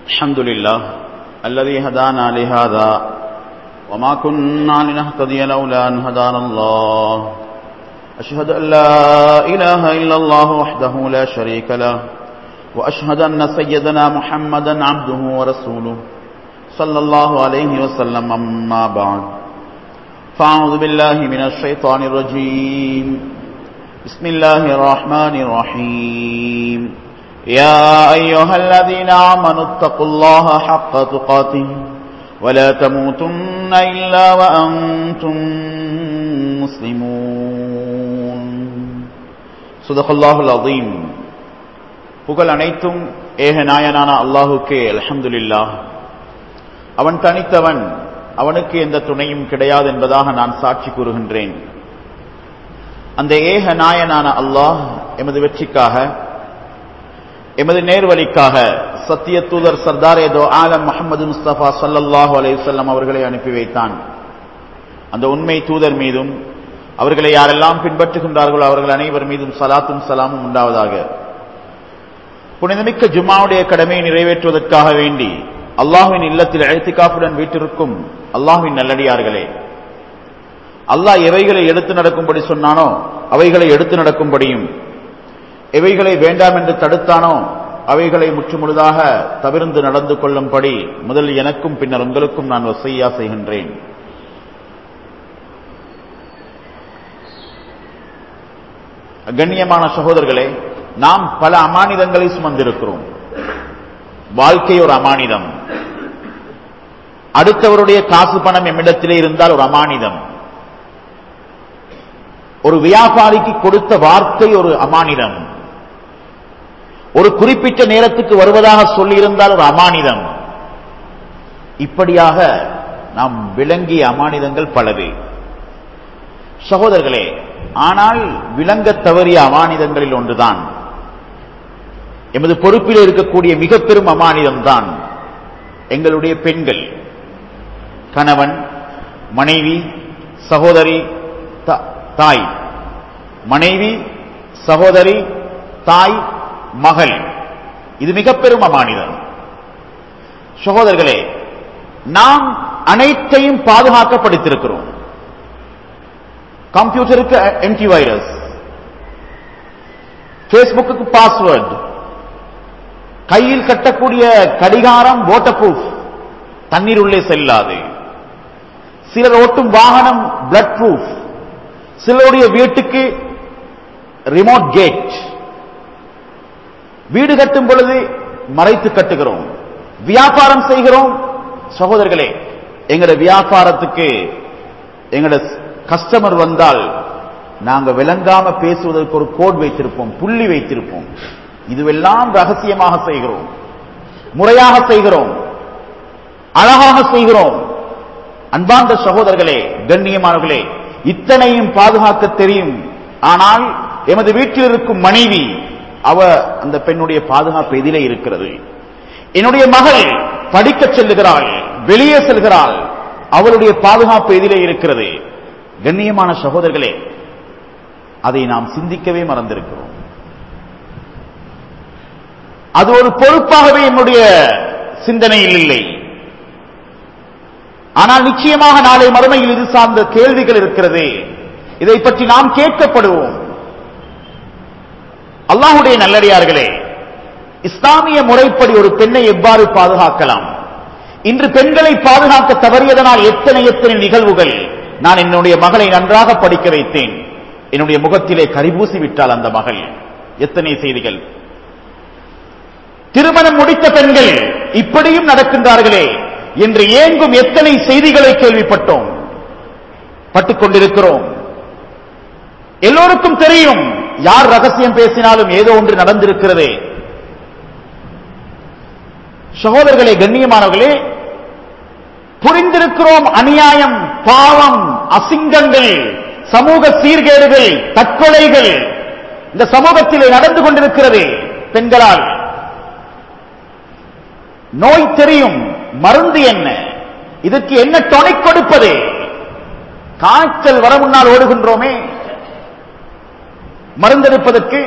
الحمد لله الذي هدانا لهذا وما كنا لنهتدي لولا أن هدانا الله أشهد أن لا إله إلا الله وحده لا شريك له وأشهد أن سيدنا محمدا عبده ورسوله صلى الله عليه وسلم أما بعد فأعوذ بالله من الشيطان الرجيم بسم الله الرحمن الرحيم يا أيها الذين آمنوا اتقوا الله حق تقاته ولا تموتن إلا وأنتم مسلمون صدق الله العظيم புகழ் அனைத்தும் ஏக நாயனான அல்லாஹுக்கே அல்ஹம்துலில்லா அவன் தனித்தவன் அவனுக்கு எந்த துணையும் கிடையாது என்பதாக நான் சாட்சி கூறுகின்றேன் அந்த ஏக நாயனான அல்லாஹ் எமது வெற்றிக்காக எமது நேர்வழிக்காக சத்திய தூதர் சர்தார் ஏதோ ஆலம் முகமது முஸ்தபா சல்லல்லாஹு அலையுசல்லம் அவர்களை அனுப்பி வைத்தான் அந்த உண்மை தூதர் மீதும் அவர்களை யாரெல்லாம் பின்பற்றுகின்றார்களோ அவர்கள் அனைவர் மீதும் சலாத்தும் சலாமும் உண்டாவதாக புனிதமிக்க ஜும்மாவுடைய கடமையை நிறைவேற்றுவதற்காக வேண்டி அல்லாஹுவின் இல்லத்தில் எழுத்திக்காப்புடன் வீட்டிற்கும் அல்லாஹுவின் நல்லடியார்களே அல்லாஹ் எவைகளை எடுத்து நடக்கும்படி சொன்னானோ அவைகளை எடுத்து நடக்கும்படியும் எவைகளை வேண்டாம் என்று தடுத்தானோ அவைகளை முற்றுமுழுதாக தவிர்ந்து நடந்து கொள்ளும்படி முதல் எனக்கும் பின்னர் உங்களுக்கும் நான் வசையா செய்கின்றேன் கண்ணியமான சகோதரர்களே நாம் பல அமானிதங்களை சுமந்திருக்கிறோம் வாழ்க்கை ஒரு அமானிதம் அடுத்தவருடைய காசு பணம் எம்மிடத்திலே இருந்தால் ஒரு அமானிதம் ஒரு வியாபாரிக்கு கொடுத்த வார்த்தை ஒரு அமானிதம் ஒரு குறிப்பிட்ட நேரத்துக்கு வருவதாக சொல்லியிருந்தால் ஒரு அமானிதம் இப்படியாக நாம் விளங்கிய அமானிதங்கள் பலது சகோதரர்களே ஆனால் விளங்க தவறிய அமானிதங்களில் ஒன்றுதான் எமது பொறுப்பில் இருக்கக்கூடிய மிக பெரும் அமானிதம் தான் எங்களுடைய பெண்கள் கணவன் மனைவி சகோதரி தாய் மனைவி சகோதரி தாய் மகள் இது மிக பெரும் அமானிதம் சகோதரர்களே நாம் அனைத்தையும் பாதுகாக்க படித்திருக்கிறோம் கம்ப்யூட்டருக்கு என்டி வைரஸ் பேஸ்புக்கு பாஸ்வேர்டு கையில் கட்டக்கூடிய கடிகாரம் வாட்டர் ப்ரூஃப் தண்ணீர் உள்ளே செல்லாது சிலர் ஓட்டும் வாகனம் பிளட் ப்ரூஃப் சிலருடைய வீட்டுக்கு ரிமோட் கேட் வீடு கட்டும் பொழுது மறைத்து கட்டுகிறோம் வியாபாரம் செய்கிறோம் சகோதரர்களே எங்கட வியாபாரத்துக்கு எங்கட கஸ்டமர் வந்தால் நாங்க விளங்காம பேசுவதற்கு ஒரு கோட் வைத்திருப்போம் புள்ளி வைத்திருப்போம் இதுவெல்லாம் ரகசியமாக செய்கிறோம் முறையாக செய்கிறோம் அழகாக செய்கிறோம் அன்பார்ந்த சகோதரர்களே கண்ணியமானவர்களே இத்தனையும் பாதுகாக்க தெரியும் ஆனால் எமது வீட்டில் இருக்கும் மனைவி அவ அந்த பெண்ணுடைய பாதுகாப்பு எதிலே இருக்கிறது என்னுடைய மகள் படிக்க செல்லுகிறாள் வெளியே செல்கிறாள் அவளுடைய பாதுகாப்பு எதிலே இருக்கிறது கண்ணியமான சகோதரர்களே அதை நாம் சிந்திக்கவே மறந்திருக்கிறோம் அது ஒரு பொறுப்பாகவே என்னுடைய சிந்தனையில் இல்லை ஆனால் நிச்சயமாக நாளை மறுமையில் இது சார்ந்த கேள்விகள் இருக்கிறது இதை பற்றி நாம் கேட்கப்படுவோம் அல்லாஹுடைய நல்லடியார்களே இஸ்லாமிய முறைப்படி ஒரு பெண்ணை எவ்வாறு பாதுகாக்கலாம் இன்று பெண்களை பாதுகாக்க தவறியதனால் எத்தனை எத்தனை நிகழ்வுகள் நான் என்னுடைய மகளை நன்றாக படிக்க வைத்தேன் என்னுடைய முகத்திலே கரிபூசி விட்டாள் அந்த மகள் எத்தனை செய்திகள் திருமணம் முடித்த பெண்கள் இப்படியும் நடக்கின்றார்களே என்று ஏங்கும் எத்தனை செய்திகளை கேள்விப்பட்டோம் பட்டுக் கொண்டிருக்கிறோம் எல்லோருக்கும் தெரியும் யார் ரகசியம் பேசினாலும் ஏதோ ஒன்று நடந்திருக்கிறது சகோதரர்களே கண்ணியமானவர்களே புரிந்திருக்கிறோம் அநியாயம் பாவம் அசிங்கங்கள் சமூக சீர்கேடுகள் தற்கொலைகள் இந்த சமூகத்திலே நடந்து கொண்டிருக்கிறது பெண்களால் நோய் தெரியும் மருந்து என்ன இதற்கு என்ன துணை கொடுப்பது காய்ச்சல் வர முன்னால் ஓடுகின்றோமே மருந்தெடுப்பதற்கு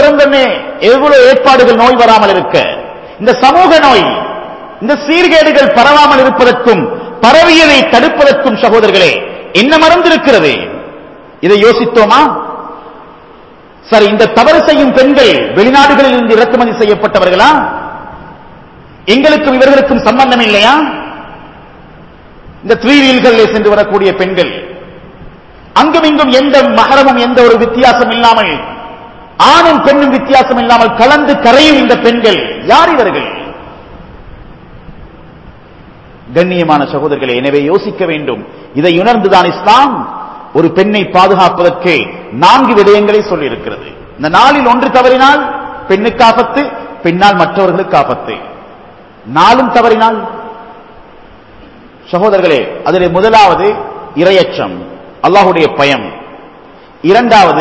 பிறந்தமே எவ்வளவு ஏற்பாடுகள் நோய் வராமல் இருக்க இந்த சமூக நோய் இந்த சீர்கேடுகள் பரவாமல் இருப்பதற்கும் பரவியதை தடுப்பதற்கும் சகோதரர்களே என்ன மறந்திருக்கிறது இதை யோசித்தோமா சரி இந்த தவறு செய்யும் பெண்கள் வெளிநாடுகளில் இருந்து இறக்குமதி செய்யப்பட்டவர்களா எங்களுக்கும் இவர்களுக்கும் சம்பந்தம் இல்லையா இந்த த்ரீ வீல்களில் சென்று வரக்கூடிய பெண்கள் அங்கும் இங்கும் எந்த மகரமும் எந்த ஒரு வித்தியாசம் இல்லாமல் ஆணும் பெண்ணும் வித்தியாசம் இல்லாமல் கலந்து கரையும் இந்த பெண்கள் யார் இவர்கள் கண்ணியமான சகோதரர்களே எனவே யோசிக்க வேண்டும் இதை உணர்ந்துதான் இஸ்லாம் ஒரு பெண்ணை பாதுகாப்பதற்கு நான்கு விடயங்களை சொல்லியிருக்கிறது இந்த நாளில் ஒன்று தவறினால் பெண்ணுக்கு ஆபத்து பெண்ணால் மற்றவர்களுக்கு ஆபத்து நாளும் தவறினால் சகோதரர்களே அதில் முதலாவது இரையச்சம் அல்லாஹுடைய பயம் இரண்டாவது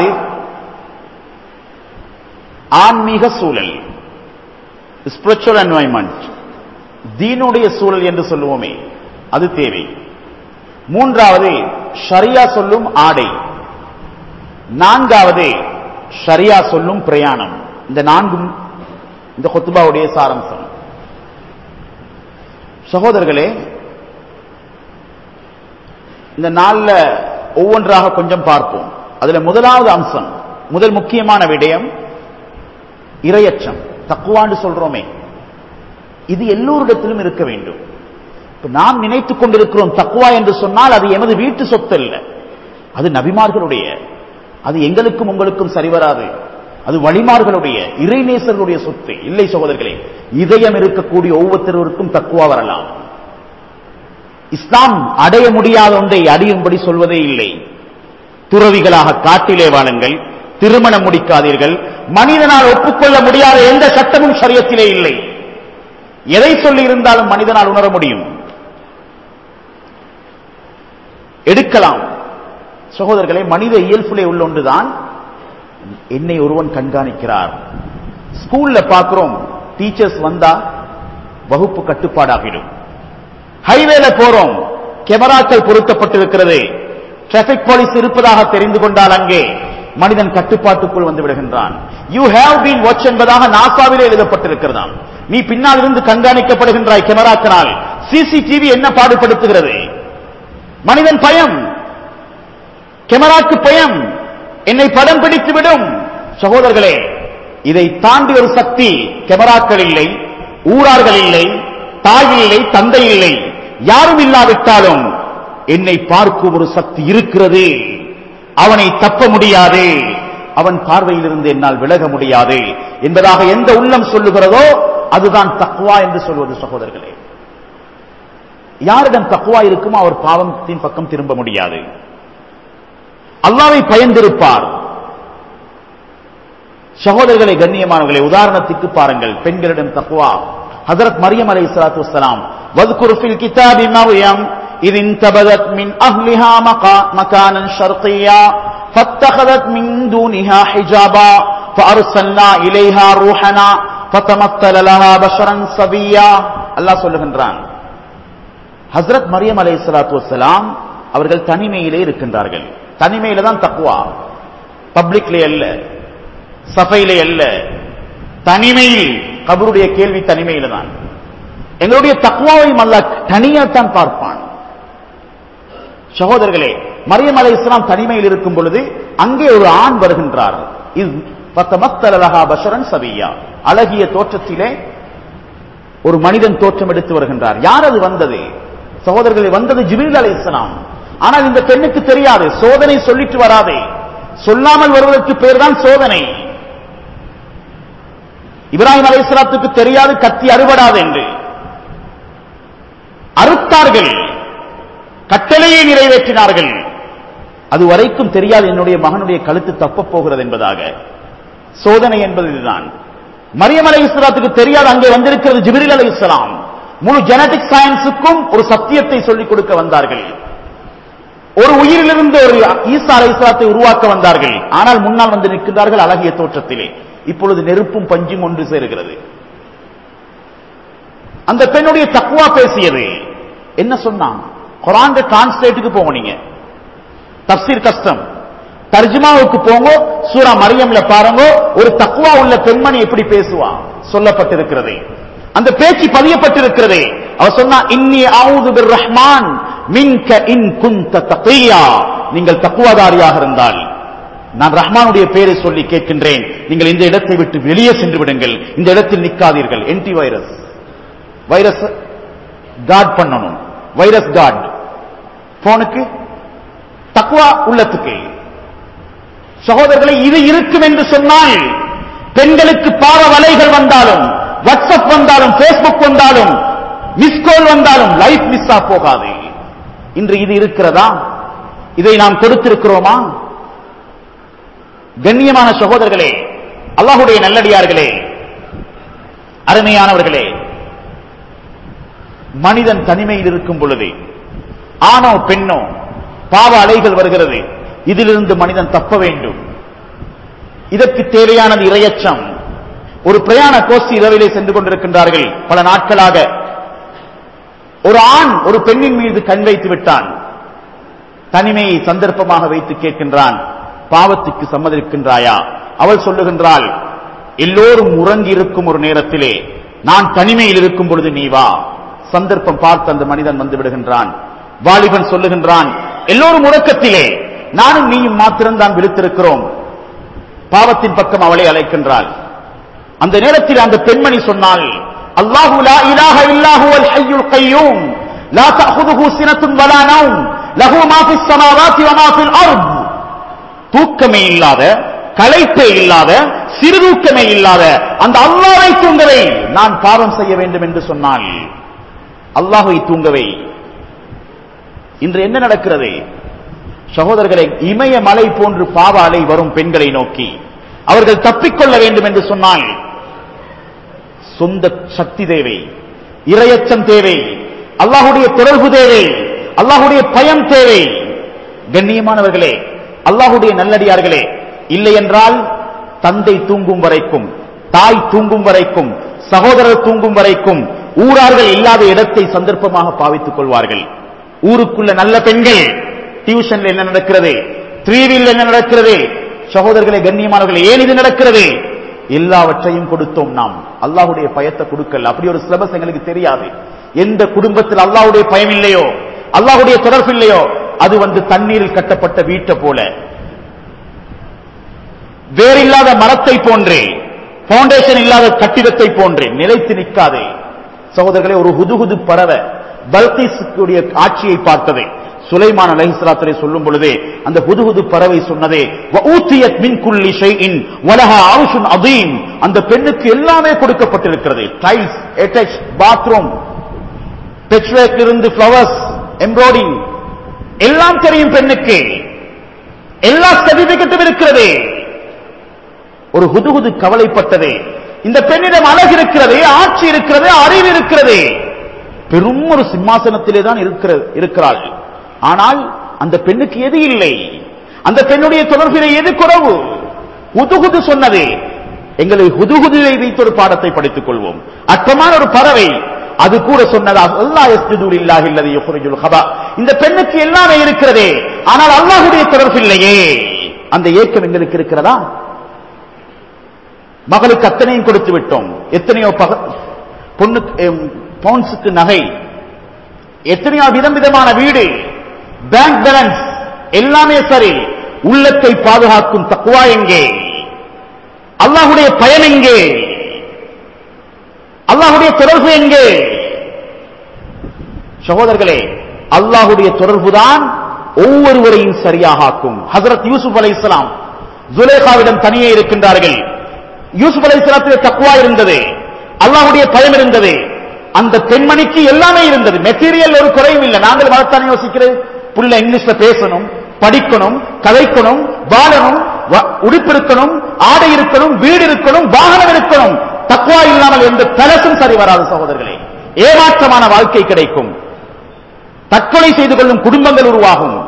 ஆன்மீக சூழல் ஸ்பிரிச்சுவல் என்வாய்மெண்ட் தீனுடைய சூழல் என்று சொல்லுவோமே அது தேவை மூன்றாவது ஷரியா சொல்லும் ஆடை நான்காவது ஷரியா சொல்லும் பிரயாணம் இந்த நான்கும் இந்த கொத்துபாவுடைய சாரம்சம் சகோதரர்களே இந்த நாள்ல ஒவ்வொன்றாக கொஞ்சம் பார்ப்போம் அதுல முதலாவது அம்சம் முதல் முக்கியமான விடயம் இரையச்சம் தக்குவாண்டு சொல்றோமே இது எல்லோரிடத்திலும் இருக்க வேண்டும் இப்ப நாம் நினைத்துக் கொண்டிருக்கிறோம் தக்குவா என்று சொன்னால் அது எமது வீட்டு சொத்து அல்ல அது நபிமார்களுடைய அது எங்களுக்கும் உங்களுக்கும் சரிவராது அது வழிமார்களுடைய இறைநேசர்களுடைய சொத்து இல்லை சகோதரர்களே இதயம் இருக்கக்கூடிய ஒவ்வொருத்தருவருக்கும் தக்குவா வரலாம் இஸ்லாம் அடைய முடியாத ஒன்றை அடையும்படி சொல்வதே இல்லை துறவிகளாக காட்டிலே வாழுங்கள் திருமணம் முடிக்காதீர்கள் மனிதனால் ஒப்புக்கொள்ள முடியாத எந்த சட்டமும் சரியத்திலே இல்லை எதை சொல்லி இருந்தாலும் மனிதனால் உணர முடியும் எடுக்கலாம் சகோதரர்களே மனித இயல்புலே உள்ள ஒன்றுதான் என்னை ஒருவன் கண்காணிக்கிறார் ஸ்கூல்ல பார்க்கிறோம் டீச்சர்ஸ் வந்தா வகுப்பு கட்டுப்பாடாகிடும் ஹைவேல போறோம் கேமராக்கள் பொருத்தப்பட்டிருக்கிறது டிராபிக் போலீஸ் இருப்பதாக தெரிந்து கொண்டால் அங்கே மனிதன் கட்டுப்பாட்டுக்குள் வந்து விடுகின்றான் யூ ஹேவ் பீன் வாட்ச் என்பதாக நாசாவிலே எழுதப்பட்டிருக்கிறதாம் நீ பின்னால் இருந்து கண்காணிக்கப்படுகின்றாய் கேமராக்கனால் சிசிடிவி என்ன பாடுபடுத்துகிறது மனிதன் பயம் கேமராக்கு பயம் என்னை படம் பிடித்து விடும் சகோதரர்களே இதை தாண்டி ஒரு சக்தி கேமராக்கள் இல்லை ஊரார்கள் இல்லை தாய் இல்லை தந்தை இல்லை யாரும் இல்லாவிட்டாலும் என்னை பார்க்கும் ஒரு சக்தி இருக்கிறது அவனை தப்ப முடியாது அவன் பார்வையிலிருந்து என்னால் விலக முடியாது என்பதாக எந்த உள்ளம் சொல்லுகிறதோ அதுதான் தக்குவா என்று சொல்வது சகோதரர்களே யாரிடம் தக்குவா இருக்குமோ அவர் பாவத்தின் பக்கம் திரும்ப முடியாது அல்லாவை பயந்திருப்பார் சகோதரர்களை கண்ணியமானவர்களை உதாரணத்துக்கு பாருங்கள் பெண்களிடம் தக்குவா ஹசரத் மரியம் அலை சலாத்து வலாம் வதுகுர் ஃபில் கிதாபி மரியம் إذ انتبذت من أهلها مقا- مكانا شرقيا فاتخذت من دونها حجابا فأرسلنا إليها روحنا فتمثل لها بشرا سبيا அல்லாஹ் சொல்லுகின்றான் ஹஸ்ரத் மரியம் அலை சலாத்து வசலாம் அவர்கள் தனிமையிலே இருக்கின்றார்கள் தனிமையில தான் தக்குவா பப்ளிக்ல அல்ல சபையிலே அல்ல தனிமையில் கபருடைய கேள்வி தனிமையில தான் எங்களுடைய தக்குவாவையும் அல்ல தனியாத்தான் பார்ப்பான் சகோதரர்களே மரியம் அலை இஸ்லாம் தனிமையில் இருக்கும் பொழுது அங்கே ஒரு ஆண் வருகின்றார் இது பத்தமத்தலகா பஷரன் சபியா அழகிய தோற்றத்திலே ஒரு மனிதன் தோற்றம் எடுத்து வருகின்றார் யார் அது வந்தது சகோதரர்களை வந்தது ஜிபிரில் அலை இஸ்லாம் ஆனால் இந்த பெண்ணுக்கு தெரியாது சோதனை சொல்லிட்டு வராதே சொல்லாமல் வருவதற்கு பேர் தான் சோதனை இப்ராஹிம் அலை இஸ்லாத்துக்கு தெரியாது கத்தி அறுபடாது என்று அறுத்தார்கள் கட்டளையை நிறைவேற்றினார்கள் அது வரைக்கும் தெரியாது என்னுடைய மகனுடைய கழுத்து தப்பப் போகிறது என்பதாக சோதனை என்பது இதுதான் மரியம் அலை இஸ்லாத்துக்கு தெரியாது அங்கே வந்திருக்கிறது ஜிபிரில் அலை இஸ்லாம் முழு ஜெனடிக் சயின்ஸுக்கும் ஒரு சத்தியத்தை சொல்லிக் கொடுக்க வந்தார்கள் ஒரு உயிரிலிருந்து ஒரு ஈசா அலை இஸ்லாத்தை உருவாக்க வந்தார்கள் ஆனால் முன்னால் வந்து நிற்கின்றார்கள் அழகிய தோற்றத்திலே இப்பொழுது நெருப்பும் பஞ்சும் ஒன்று சேருகிறது அந்த பெண்ணுடைய தக்குவா பேசியது என்ன சொன்னான் குரான் டிரான்ஸ்லேட்டுக்கு போங்க நீங்க தப்சீர் கஷ்டம் தர்ஜுமாவுக்கு போங்க சூரா மரியம்ல பாருங்க ஒரு தக்குவா உள்ள பெண்மணி எப்படி பேசுவா சொல்லப்பட்டிருக்கிறது அந்த பேச்சு பதியப்பட்டிருக்கிறது அவ சொன்னா இன்னி அவுது பிர் ரஹ்மான் மின்க இன் குந்த தகியா நீங்கள் தக்குவாதாரியாக இருந்தால் நான் ரஹ்மானுடைய பேரை சொல்லி கேட்கின்றேன் நீங்கள் இந்த இடத்தை விட்டு வெளியே சென்று விடுங்கள் இந்த இடத்தில் நிற்காதீர்கள் என்டி வைரஸ் வைரஸ் காட் பண்ணணும் வைரஸ் காட் போனுக்கு தக்குவா உள்ளத்துக்கு சகோதரர்களை இது இருக்கும் என்று சொன்னால் பெண்களுக்கு பாவ வலைகள் வந்தாலும் வாட்ஸ்அப் வந்தாலும் பேஸ்புக் வந்தாலும் மிஸ்கோல் வந்தாலும் லைஃப் மிஸ் ஆ போகாது இன்று இது இருக்கிறதா இதை நாம் கொடுத்திருக்கிறோமா கண்ணியமான சகோதரர்களே அல்லாஹுடைய நல்லடியார்களே அருமையானவர்களே மனிதன் தனிமையில் இருக்கும் பொழுது ஆணோ பெண்ணோ பாவ அலைகள் வருகிறது இதிலிருந்து மனிதன் தப்ப வேண்டும் இதற்கு தேவையானது இரையச்சம் ஒரு பிரயாண கோஷ்டி இரவிலே சென்று கொண்டிருக்கின்றார்கள் பல நாட்களாக ஒரு ஆண் ஒரு பெண்ணின் மீது கண் வைத்து விட்டான் தனிமையை சந்தர்ப்பமாக வைத்து கேட்கின்றான் பாவத்துக்கு சம்மதிக்கின்றாயா அவள் சொல்லுகின்றாள் எல்லோரும் உறங்கி இருக்கும் ஒரு நேரத்திலே நான் தனிமையில் இருக்கும் பொழுது நீ வா சந்தர்ப்பம் பார்த்து அந்த மனிதன் வந்து விடுகின்றான் வாலிபன் சொல்லுகின்றான் எல்லோரும் உறக்கத்திலே நானும் நீயும் மாத்திரம்தான் விழித்திருக்கிறோம் பாவத்தின் பக்கம் அவளை அழைக்கின்றாள் அந்த நேரத்தில் அந்த பெண்மணி சொன்னாள் அல்லாஹு லா இலாஹ இல்லாஹு அல் ஹய்யுல் கய்யூம் லா தஅخذஹு சினத்துன் வலா நௌம் லஹு மா ஃபிஸ் ஸமாவாத்தி வ மா ஃபில் அர்த் தூக்கமே இல்லாத களைப்பே இல்லாத சிறுதூக்கமே இல்லாத அந்த அல்லாஹ்வை தூங்கவே நான் பாவம் செய்ய வேண்டும் என்று சொன்னாள் அல்லாஹ்வை தூங்கவே இன்று என்ன நடக்கிறது சகோதரர்களை இமய மலை போன்று பாவ அலை வரும் பெண்களை நோக்கி அவர்கள் தப்பிக்கொள்ள வேண்டும் என்று சொன்னால் சொந்த சக்தி தேவை இரையச்சம் தேவை அல்லாஹுடைய தொடர்பு தேவை அல்லாஹுடைய பயம் தேவை கண்ணியமானவர்களே அல்லாஹுடைய நல்லடியார்களே இல்லை என்றால் தந்தை தூங்கும் வரைக்கும் தாய் தூங்கும் வரைக்கும் சகோதரர் தூங்கும் வரைக்கும் ஊரார்கள் இல்லாத இடத்தை சந்தர்ப்பமாக பாவித்துக் கொள்வார்கள் ஊருக்குள்ள நல்ல பெண்கள் டியூஷன்ல என்ன நடக்கிறது த்ரீவில் என்ன நடக்கிறது சகோதரர்களை கண்ணியமானவர்கள் ஏன் இது நடக்கிறது எல்லாவற்றையும் கொடுத்தோம் நாம் அல்லாஹுடைய பயத்தை கொடுக்கல அப்படி ஒரு சிலபஸ் எங்களுக்கு தெரியாது எந்த குடும்பத்தில் அல்லாஹுடைய பயம் இல்லையோ அல்லாஹுடைய தொடர்பு இல்லையோ அது வந்து தண்ணீரில் கட்டப்பட்ட வீட்டை போல வேறில்லாத மரத்தை போன்றே பவுண்டேஷன் இல்லாத கட்டிடத்தை போன்றே நிலைத்து நிற்காதே சகோதரர்களே ஒரு ஹுதுகுது பறவை பல்கீசுடைய ஆட்சியை பார்த்தது சுலைமான் அலைஹிஸ்ஸலாத்துரை சொல்லும் பொழுதே அந்த ஹுதுஹுது பறவை சொன்னதே வஊத்தியத் மின் குல்லி ஷைஇன் வலஹா அர்ஷுன் அதீம் அந்த பெண்ணுக்கு எல்லாமே கொடுக்கப்பட்டிருக்கிறது டைல்ஸ் அட்டாச் பாத்ரூம் பெட்ச்வேக் இருந்து ஃப்ளவர்ஸ் எம்ப்ராய்டிங் எல்லாம் தெரியும் பெண்ணுக்கு எல்லா சர்டிபிகேட்டும் இருக்கிறது ஒரு ஹுதுஹுது கவலைப்பட்டதே இந்த பெண்ணிடம் அழகு இருக்கிறது ஆட்சி இருக்கிறது அறிவு இருக்கிறது பெரும் ஒரு சிம்மாசனத்திலே தான் இருக்கிற- இருக்கிறாள் ஆனால் அந்த பெண்ணுக்கு எது இல்லை அந்த பெண்ணுடைய தொடர்பிலே எது குறவு ஹுதுஹுது சொன்னது எங்களை ஹுதுஹுதுவை வைத்து ஒரு பாடத்தை படித்துக் கொள்வோம் அற்பமான ஒரு பறவை அது கூட சொன்னதா அல்லாஹ் யஸ்ஜுது லில்லாஹி அல்லதி யுக்ரிஜுல் ஹபா இந்த பெண்ணுக்கு எல்லாமே இருக்கிறதே ஆனால் அல்லாஹ்வுடைய தொடர்பு இல்லையே அந்த ஏக்கம் எங்களுக்கு இருக்கிறதா மகளுக்கு அத்தனையும் கொடுத்து விட்டோம் எத்தனையோ பக- பொண்ணுக்கு எம், பவுன்ஸுக்கு நகை எத்தனையோ விதம் விதமான வீடு பேங்க் பேலன்ஸ் எல்லாமே சரி உள்ளத்தை பாதுகாக்கும் தக்குவா எங்கே அல்லாஹுடைய பயன் எங்கே அல்லாஹுடைய தொடர்பு எங்கே சகோதரர்களே அல்லாஹுடைய தொடர்புதான் ஒவ்வொருவரையும் சரியாக ஆக்கும் ஹசரத் யூசுப் அலை இஸ்லாம் ஜுலேகாவிடம் தனியே இருக்கின்றார்கள் யூசுப் அலை இஸ்லாத்திலே தக்குவா இருந்தது அல்லாஹுடைய பயம் இருந்தது அந்த பெண்மணிக்கு எல்லாமே இருந்தது மெட்டீரியல் ஒரு குறையும் இல்லை நாங்கள் மனத்தானே யோசிக்கிறது புள்ள இங்கிலீஷ்ல பேசணும் படிக்கணும் கதைக்கணும் வாழணும் வ- உடுப்பு இருக்கணும் ஆடை இருக்கணும் வீடு இருக்கணும் வாகனம் இருக்கணும் தக்குவா இல்லாமல் எந்த தலசும் சரி வராது சகோதரர்களே ஏமாற்றமான வாழ்க்கை கிடைக்கும் தற்கொலை செய்து கொள்ளும் குடும்பங்கள் உருவாகும்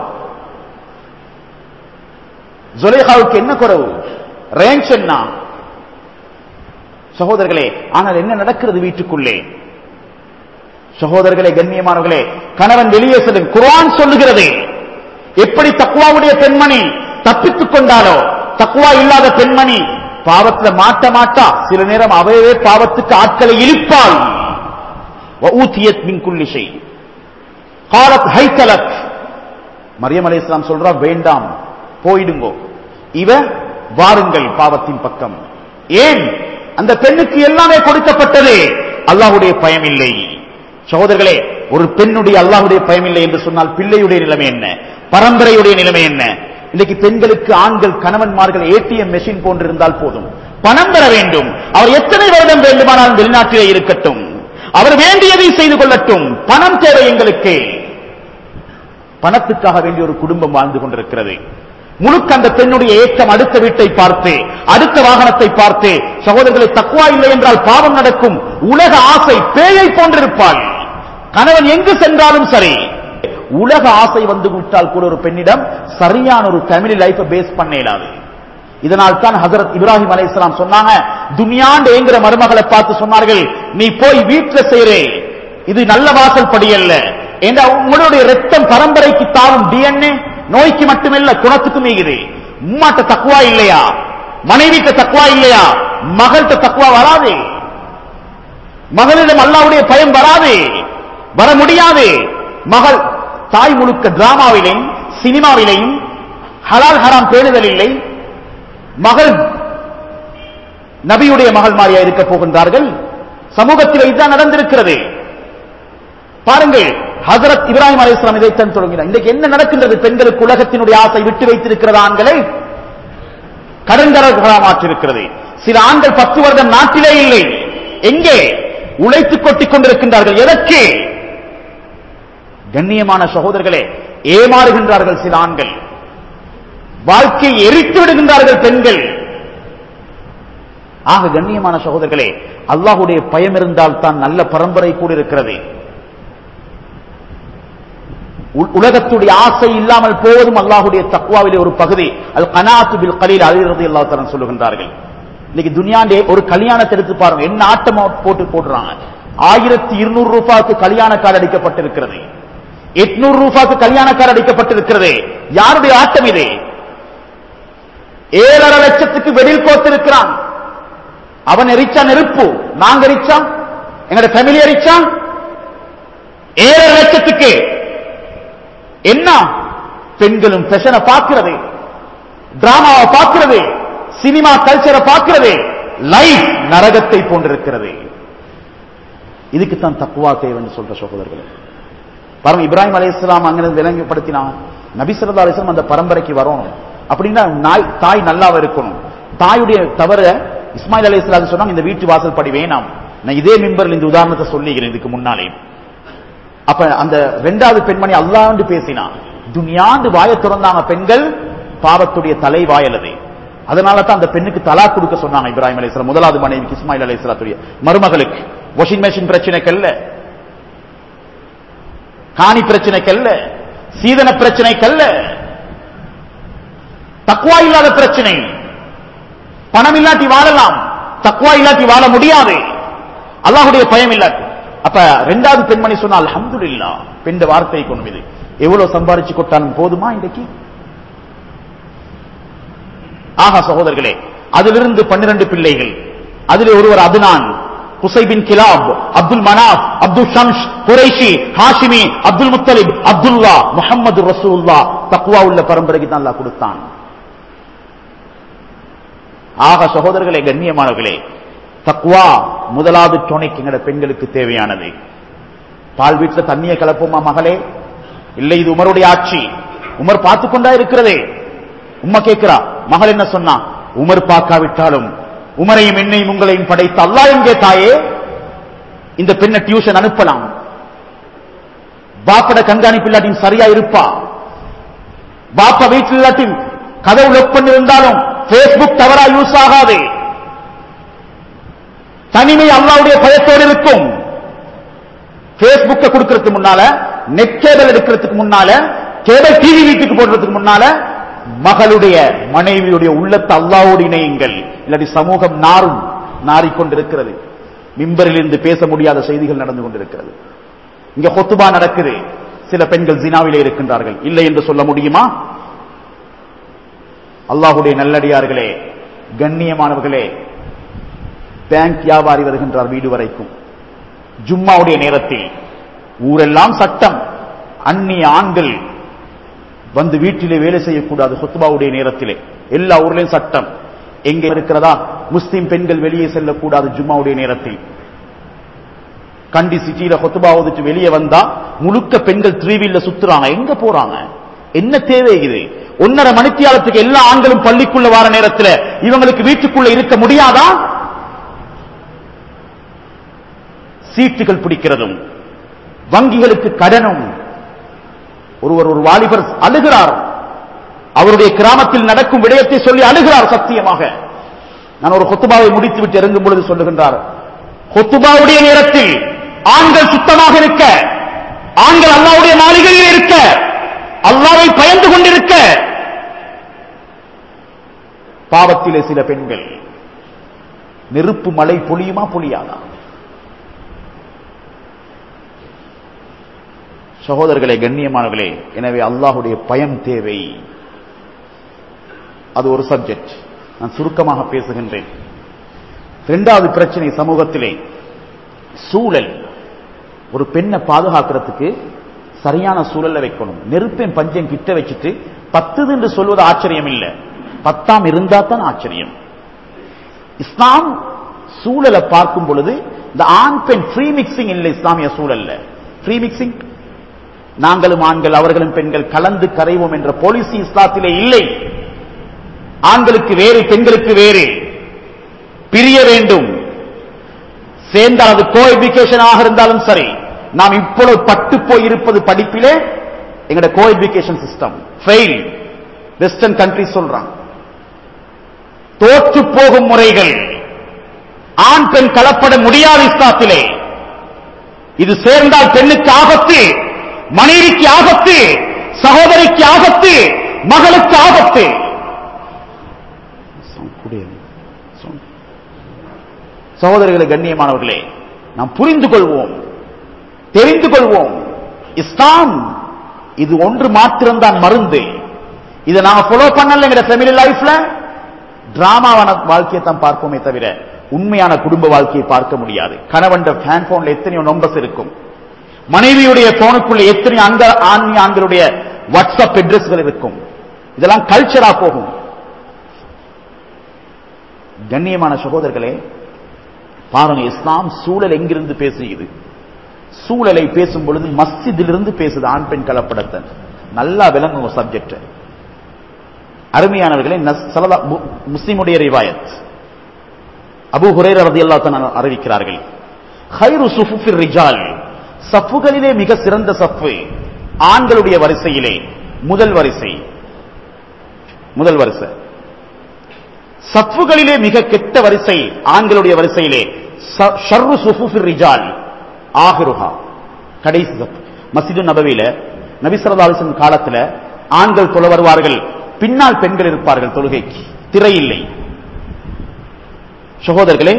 ஜுலேகாவுக்கு என்ன குறவு ரேஞ்ச் என்ன சகோதரர்களே ஆனால் என்ன நடக்கிறது வீட்டுக்குள்ளே சகோதரர்களே கண்ணியமானவர்களே கணவன் வெளியே செல்லும் குர்ஆன் சொல்லுகிறது எப்படி தக்குவாவுடைய பெண்மணி தப்பித்துக் கொண்டாலோ தக்குவா இல்லாத பெண்மணி பாவத்துல மாட்ட மாட்டா சில நேரம் அவையவே பாவத்துக்கு ஆட்களை இழுப்பாள் ஊத்தியத் மின் குல்லிஷை காலத் ஹைத்தலக் மரியம் அலை இஸ்லாம் சொல்றா வேண்டாம் போயிடுங்கோ இவ வாருங்கள் பாவத்தின் பக்கம் ஏன் அந்த பெண்ணுக்கு எல்லாமே கொடுக்கப்பட்டது அல்லாஹுடைய பயம் இல்லை சகோதரர்களே ஒரு பெண்ணுடைய அல்லாஹுடைய பயம் இல்லை என்று சொன்னால் பிள்ளையுடைய நிலைமை என்ன பரம்பரையுடைய நிலைமை என்ன இன்னைக்கு பெண்களுக்கு ஆண்கள் கணவன்மார்கள் ஏடிஎம் மெஷின் போன்று இருந்தால் போதும் பணம் பெற வேண்டும் அவர் எத்தனை வருடம் வேண்டுமானாலும் வெளிநாட்டிலே இருக்கட்டும் அவர் வேண்டியதை செய்து கொள்ளட்டும் பணம் தேவை எங்களுக்கு பணத்துக்காக வேண்டிய ஒரு குடும்பம் வாழ்ந்து கொண்டிருக்கிறது முழுக்க அந்த பெண்ணுடைய ஏக்கம் அடுத்த வீட்டை பார்த்து அடுத்த வாகனத்தை பார்த்து சகோதரர்களை தக்குவா இல்லை என்றால் பாவம் நடக்கும் உலக ஆசை பேயை போன்றிருப்பாள் கணவன் எங்கு சென்றாலும் சரி உலக ஆசை வந்து விட்டால் கூட ஒரு பெண்ணிடம் சரியான ஒரு ஃபேமிலி லைஃப் பேஸ் பண்ண இயலாது இதனால் தான் ஹசரத் இப்ராஹிம் அலைஹிஸ்ஸலாம் சொன்னாங்க துனியாண்டு ஏங்குற மருமகளை பார்த்து சொன்னார்கள் நீ போய் வீட்டுல செய்றே இது நல்ல வாசல் படி அல்ல ஏண்டா உங்களுடைய ரத்தம் பரம்பரைக்கு தாவும் டிஎன்ஏ நோய்க்கு மட்டுமல்ல குணத்துக்கும் மீகுது உம்மாட்ட தக்குவா இல்லையா மனைவிட்ட தக்குவா இல்லையா மகள்கிட்ட தக்குவா வராது மகளிடம் அல்லாவுடைய பயம் வராது வர முடியாது மகள் தாய் முழுக்க டிராமாவிலையும் சினிமாவிலையும் ஹலால் ஹராம் பேணுதல் இல்லை மகள் நபியுடைய மகள் மாறியா இருக்க போகின்றார்கள் சமூகத்தில் இதுதான் நடந்திருக்கிறது பாருங்கள் ஹசரத் இப்ராஹிம் அலைஹிஸ்ஸலாம் இதைத்தான் தொடங்கினார் இன்றைக்கு என்ன நடக்கின்றது பெண்களுக்கு உலகத்தினுடைய ஆசை விட்டு வைத்திருக்கிறது ஆண்களை கடன்கரர்களாக மாற்றிருக்கிறது சில ஆண்கள் பத்து வருடம் நாட்டிலே இல்லை எங்கே உழைத்துக் கொட்டிக் கொண்டிருக்கின்றார்கள் எதற்கு கண்ணியமான சகோதரர்களே ஏமாறுகின்றார்கள் சில ஆண்கள் வாழ்க்கையை எரித்து விடுகின்றார்கள் பெண்கள் ஆக கண்ணியமான சகோதரர்களே அல்லாஹுடைய பயம் இருந்தால் தான் நல்ல பரம்பரை கூட இருக்கிறது உ- உலகத்துடைய ஆசை இல்லாமல் போவதும் அல்லாஹுடைய தக்வாவிலே ஒரு பகுதி அல் கனாத்து பில் கலீல் அலிரது அல்லா தரன் சொல்லுகின்றார்கள் இன்னைக்கு துனியாண்டே ஒரு கல்யாணத்தை எடுத்து பாருங்க என்ன ஆட்டம் போட்டு போடுறாங்க ஆயிரத்தி இருநூறு ரூபாய்க்கு கல்யாண கார்டு அடிக்கப்பட்டிருக்கிறது எட்நூறு ரூபாய்க்கு கல்யாண கார்டு அடிக்கப்பட்டிருக்கிறது யாருடைய ஆட்டம் இது ஏழரை லட்சத்துக்கு வெடில் கோத்திருக்கிறான் அவன் எரிச்சா நெருப்பு நாங்க எரிச்சா எங்களோட ஃபேமிலி எரிச்சா ஏழரை லட்சத்துக்கு என்ன பெண்களும் ஃபெஷனை பார்க்கிறது டிராமாவை பார்க்கிறது சினிமா கல்ச்சரை பார்க்கிறது லைஃப் நரகத்தை போன்றிருக்கிறது இதுக்குத்தான் தக்குவா தேவைன்னு சொல்ற சகோதரர்களே பாருங்க இப்ராஹிம் அலைஹிஸ்ஸலாம் அங்கிருந்து விளங்கப்படுத்தினான் நபி ஸல்லல்லாஹு அலைஹி வஸல்லம் அந்த பரம்பரைக்கு வரணும் அப்படின்னா நாய் தாய் நல்லாவ இருக்கணும் தாயுடைய தவற இஸ்மாயில் அலைஹிஸ்ஸலாம் சொன்னாங்க இந்த வீட்டு வாசல் படி வேணாம் நான் இதே மிம்பரில் இந்த உதாரணத்தை சொல்லிக்கிறேன் இதுக்கு முன்னாலே அப்ப அந்த ரெண்டாவது பெண்மணி அல்லாண்டு பேசினான் துனியாண்டு வாய திறந்தாங்க பெண்கள் பாவத்துடைய தலை வாயலது அதனால தான் அந்த பெண்ணுக்கு தலா கொடுக்க சொன்னாங்க இப்ராஹிம் அலைஹிஸ்ஸலாம் முதலாவது மனைவிக்கு இஸ்மாயில் அலைஹிஸ்ஸலாத்துடைய மருமகளுக்கு வாஷிங் மெஷின் பிரச்சனைக்கல்ல காணி பிரச்சனைக்கல்ல சீதன பிரச்சனைக்கல்ல தக்குவா இல்லாத பிரச்சனை பணம் இல்லாட்டி வாழலாம் தக்குவா இல்லாட்டி வாழ முடியாது அல்லாஹ்வுடைய பயம் இல்லாட்டி அப்ப ரெண்டாவது பெண்மணி சொன்னா அல்ஹம்துலில்லா பெண்ட வார்த்தை கொண்டு இது எவ்வளவு சம்பாரிச்சு கொட்டாலும் போதுமா இன்றைக்கு ஆஹா சகோதரர்களே அதிலிருந்து பன்னிரண்டு பிள்ளைகள் அதிலே ஒருவர் அதுனான் குசைபின் கிலாப் அப்துல் மனாப் அப்துல் ஷம்ஸ் குரைஷி ஹாஷிமி அப்துல் முத்தலிப் அப்துல்லா முஹம்மது ரசூல்லா தக்குவா உள்ள பரம்பரைக்கு தான் அல்லாஹ் கொடுத்தான் ஆக சகோதரர்களே கண்ணியமானவர்களே தக்குவா முதலாவது டொனிக் எங்கட பெண்களுக்கு தேவையானது பால் வீட்டுல தண்ணியை கலப்போமா மகளே இல்லை இது உமருடைய ஆட்சி உமர் பார்த்து கொண்டா இருக்கிறதே உம்மா கேட்கிறா மகள் என்ன சொன்னா உமர் பார்க்காவிட்டாலும் உமரையும் என்னையும் உங்களையும் படைத்த அல்லாஹ் எங்கே தாயே இந்த பெண்ணை டியூஷன் அனுப்பலாம் பாப்பட கண்காணிப்பு இல்லாட்டியும் சரியா இருப்பா பாப்பா வீட்டில் இல்லாட்டியும் கதவு லொக் பண்ணிருந்தாலும் பேஸ்புக் தவறா யூஸ் ஆகாது தனிமை அல்லாவுடைய பயத்தோடு இருக்கும் பேஸ்புக்க கொடுக்கறதுக்கு முன்னால நெட் கேபிள் எடுக்கிறதுக்கு முன்னால கேபிள் டிவி வீட்டுக்கு போடுறதுக்கு முன்னால மகளுடைய மனைவியுடைய உள்ளத்தை அல்லாவோடு இணையுங்கள் இல்லாட்டி சமூகம் நாரும் நாறிக்கொண்டிருக்கிறது மிம்பரில் இருந்து பேச முடியாத செய்திகள் நடந்து கொண்டிருக்கிறது இங்க கொத்துபா நடக்குது சில பெண்கள் ஜினாவிலே இருக்கின்றார்கள் இல்லை என்று சொல்ல முடியுமா அல்லாஹுடைய நல்லடியார்களே கண்ணியமானவர்களே பேங்க் வியாபாரி வருகின்றார் வீடு வரைக்கும் ஜும்மாவுடைய நேரத்தில் ஊரெல்லாம் சட்டம் அந்நிய ஆண்கள் வந்து வீட்டிலே வேலை செய்யக்கூடாது ஹுத்பாவுடைய நேரத்திலே எல்லா ஊர்லயும் சட்டம் எங்க இருக்கிறதா முஸ்லிம் பெண்கள் வெளியே செல்லக்கூடாது ஜும்மாவுடைய நேரத்தில் கண்டி சிட்டியில ஹொத்துபா ஓதிட்டு வெளியே வந்தா முழுக்க பெண்கள் த்ரீவீல்ல சுத்துறாங்க எங்க போறாங்க என்ன தேவை இது ஒன்னரை மணித்தியாலத்துக்கு எல்லா ஆண்களும் பள்ளிக்குள்ள வார நேரத்தில் இவங்களுக்கு வீட்டுக்குள்ள இருக்க முடியாதா சீட்டுகள் பிடிக்கிறதும் வங்கிகளுக்கு கடனும் ஒருவர் ஒரு வாலிபர் அழுகிறார் அவருடைய கிராமத்தில் நடக்கும் விடயத்தை சொல்லி அழுகிறார் சத்தியமாக நான் ஒரு கொத்துபாவை முடித்துவிட்டு இறங்கும் பொழுது சொல்லுகின்றார் கொத்துபாவுடைய நேரத்தில் ஆண்கள் சுத்தமாக இருக்க ஆண்கள் அல்லாவுடைய மாளிகையில் இருக்க அல்லாவை பயந்து கொண்டிருக்க பாவத்திலே சில பெண்கள் நெருப்பு மழை பொழியுமா பொழியாதா சகோதரர்களே கண்ணியமானவர்களே எனவே அல்லாஹுடைய பயம் தேவை அது ஒரு சப்ஜெக்ட் நான் சுருக்கமாக பேசுகின்றேன் இரண்டாவது பிரச்சனை சமூகத்திலே சூழல் ஒரு பெண்ணை பாதுகாக்கிறதுக்கு சரியான சூழல்ல வைக்கணும் நெருப்பேன் பஞ்சம் கிட்ட வச்சுட்டு பத்துது என்று சொல்வது ஆச்சரியம் இல்லை பத்தாம் இருந்தா தான் ஆச்சரியம் இஸ்லாம் சூழலை பார்க்கும் பொழுது இந்த ஆண் பெண் ஃப்ரீ மிக்சிங் இல்லை இஸ்லாமிய சூழல்ல ஃப்ரீ மிக்சிங் நாங்களும் ஆண்கள் அவர்களும் பெண்கள் கலந்து கரைவோம் என்ற பாலிசி இஸ்லாத்திலே இல்லை ஆண்களுக்கு வேறு பெண்களுக்கு வேறு பிரிய வேண்டும் சேர்ந்தால் அது கோ எஜுகேஷனாக இருந்தாலும் சரி நாம் இப்பொழுது பட்டு போய் இருப்பது படிப்பிலே எங்களுடைய coeducation system fail western country சொல்றாங்க தோற்று போகும் முறைகள் ஆண் பெண் கலப்பட முடியாது இஸ்லாத்திலே இது சேர்ந்தால் பெண்ணுக்கு ஆபத்து மனைவிக்கு ஆபத்து சகோதரிக்கு ஆபத்து மகளுக்கு ஆபத்து சகோதரர்களை கண்ணியமானவர்களே நாம் புரிந்து கொள்வோம் தெரிந்து கொள்வோம் இஸ்லாம் இது ஒன்று மாத்திரம்தான் மருந்து இதை நாம ஃபாலோ பண்ணல ஃபேமிலி லைஃப்ல டிராமாவான வாழ்க்கையை தான் பார்ப்போமே தவிர உண்மையான குடும்ப வாழ்க்கையை பார்க்க முடியாது கணவன் ஹேண்ட் போன்ல எத்தனையோ நம்பர்ஸ் இருக்கும் மனைவியுடைய போனுக்குள்ள எத்தனை அந்த ஆண்மை ஆண்களுடைய வாட்ஸ்அப் அட்ரஸ்கள் இருக்கும் இதெல்லாம் கல்ச்சரா போகும் கண்ணியமான சகோதரர்களே பாருங்க இஸ்லாம் சூழல் எங்கிருந்து பேசுகிறது சூழலை பேசும் பொழுது மஸ்ஜிதிலிருந்து பேசுது ஆண் பெண் கலப்படத்தை நல்லா விளங்குங்க சப்ஜெக்ட் அருமையானவர்களே முஸ்லிமுடைய ரிவாயத் அபு ஹுரேர் ரதி அல்லா அறிவிக்கிறார்கள் ஹைரு சுஃபுஃபிர் ரிஜால் சஃப்புகளிலே மிக சிறந்த சஃப்பு ஆண்களுடைய வரிசையிலே முதல் வரிசை முதல் வரிசை சஃப்புகளிலே மிக கெட்ட வரிசை ஆண்களுடைய வரிசையிலே ஷர்ரு சுஃபுஃபிர் ரிஜால் ஆஹிருஹா கடைசி சஃப் மசிது நபவியில நபிசரதாலிசன் காலத்துல ஆண்கள் தொழ வருவார்கள் பின்னால் பெண்கள் இருப்பார்கள் தொழுகைக்கு திரை இல்லை சகோதரர்களே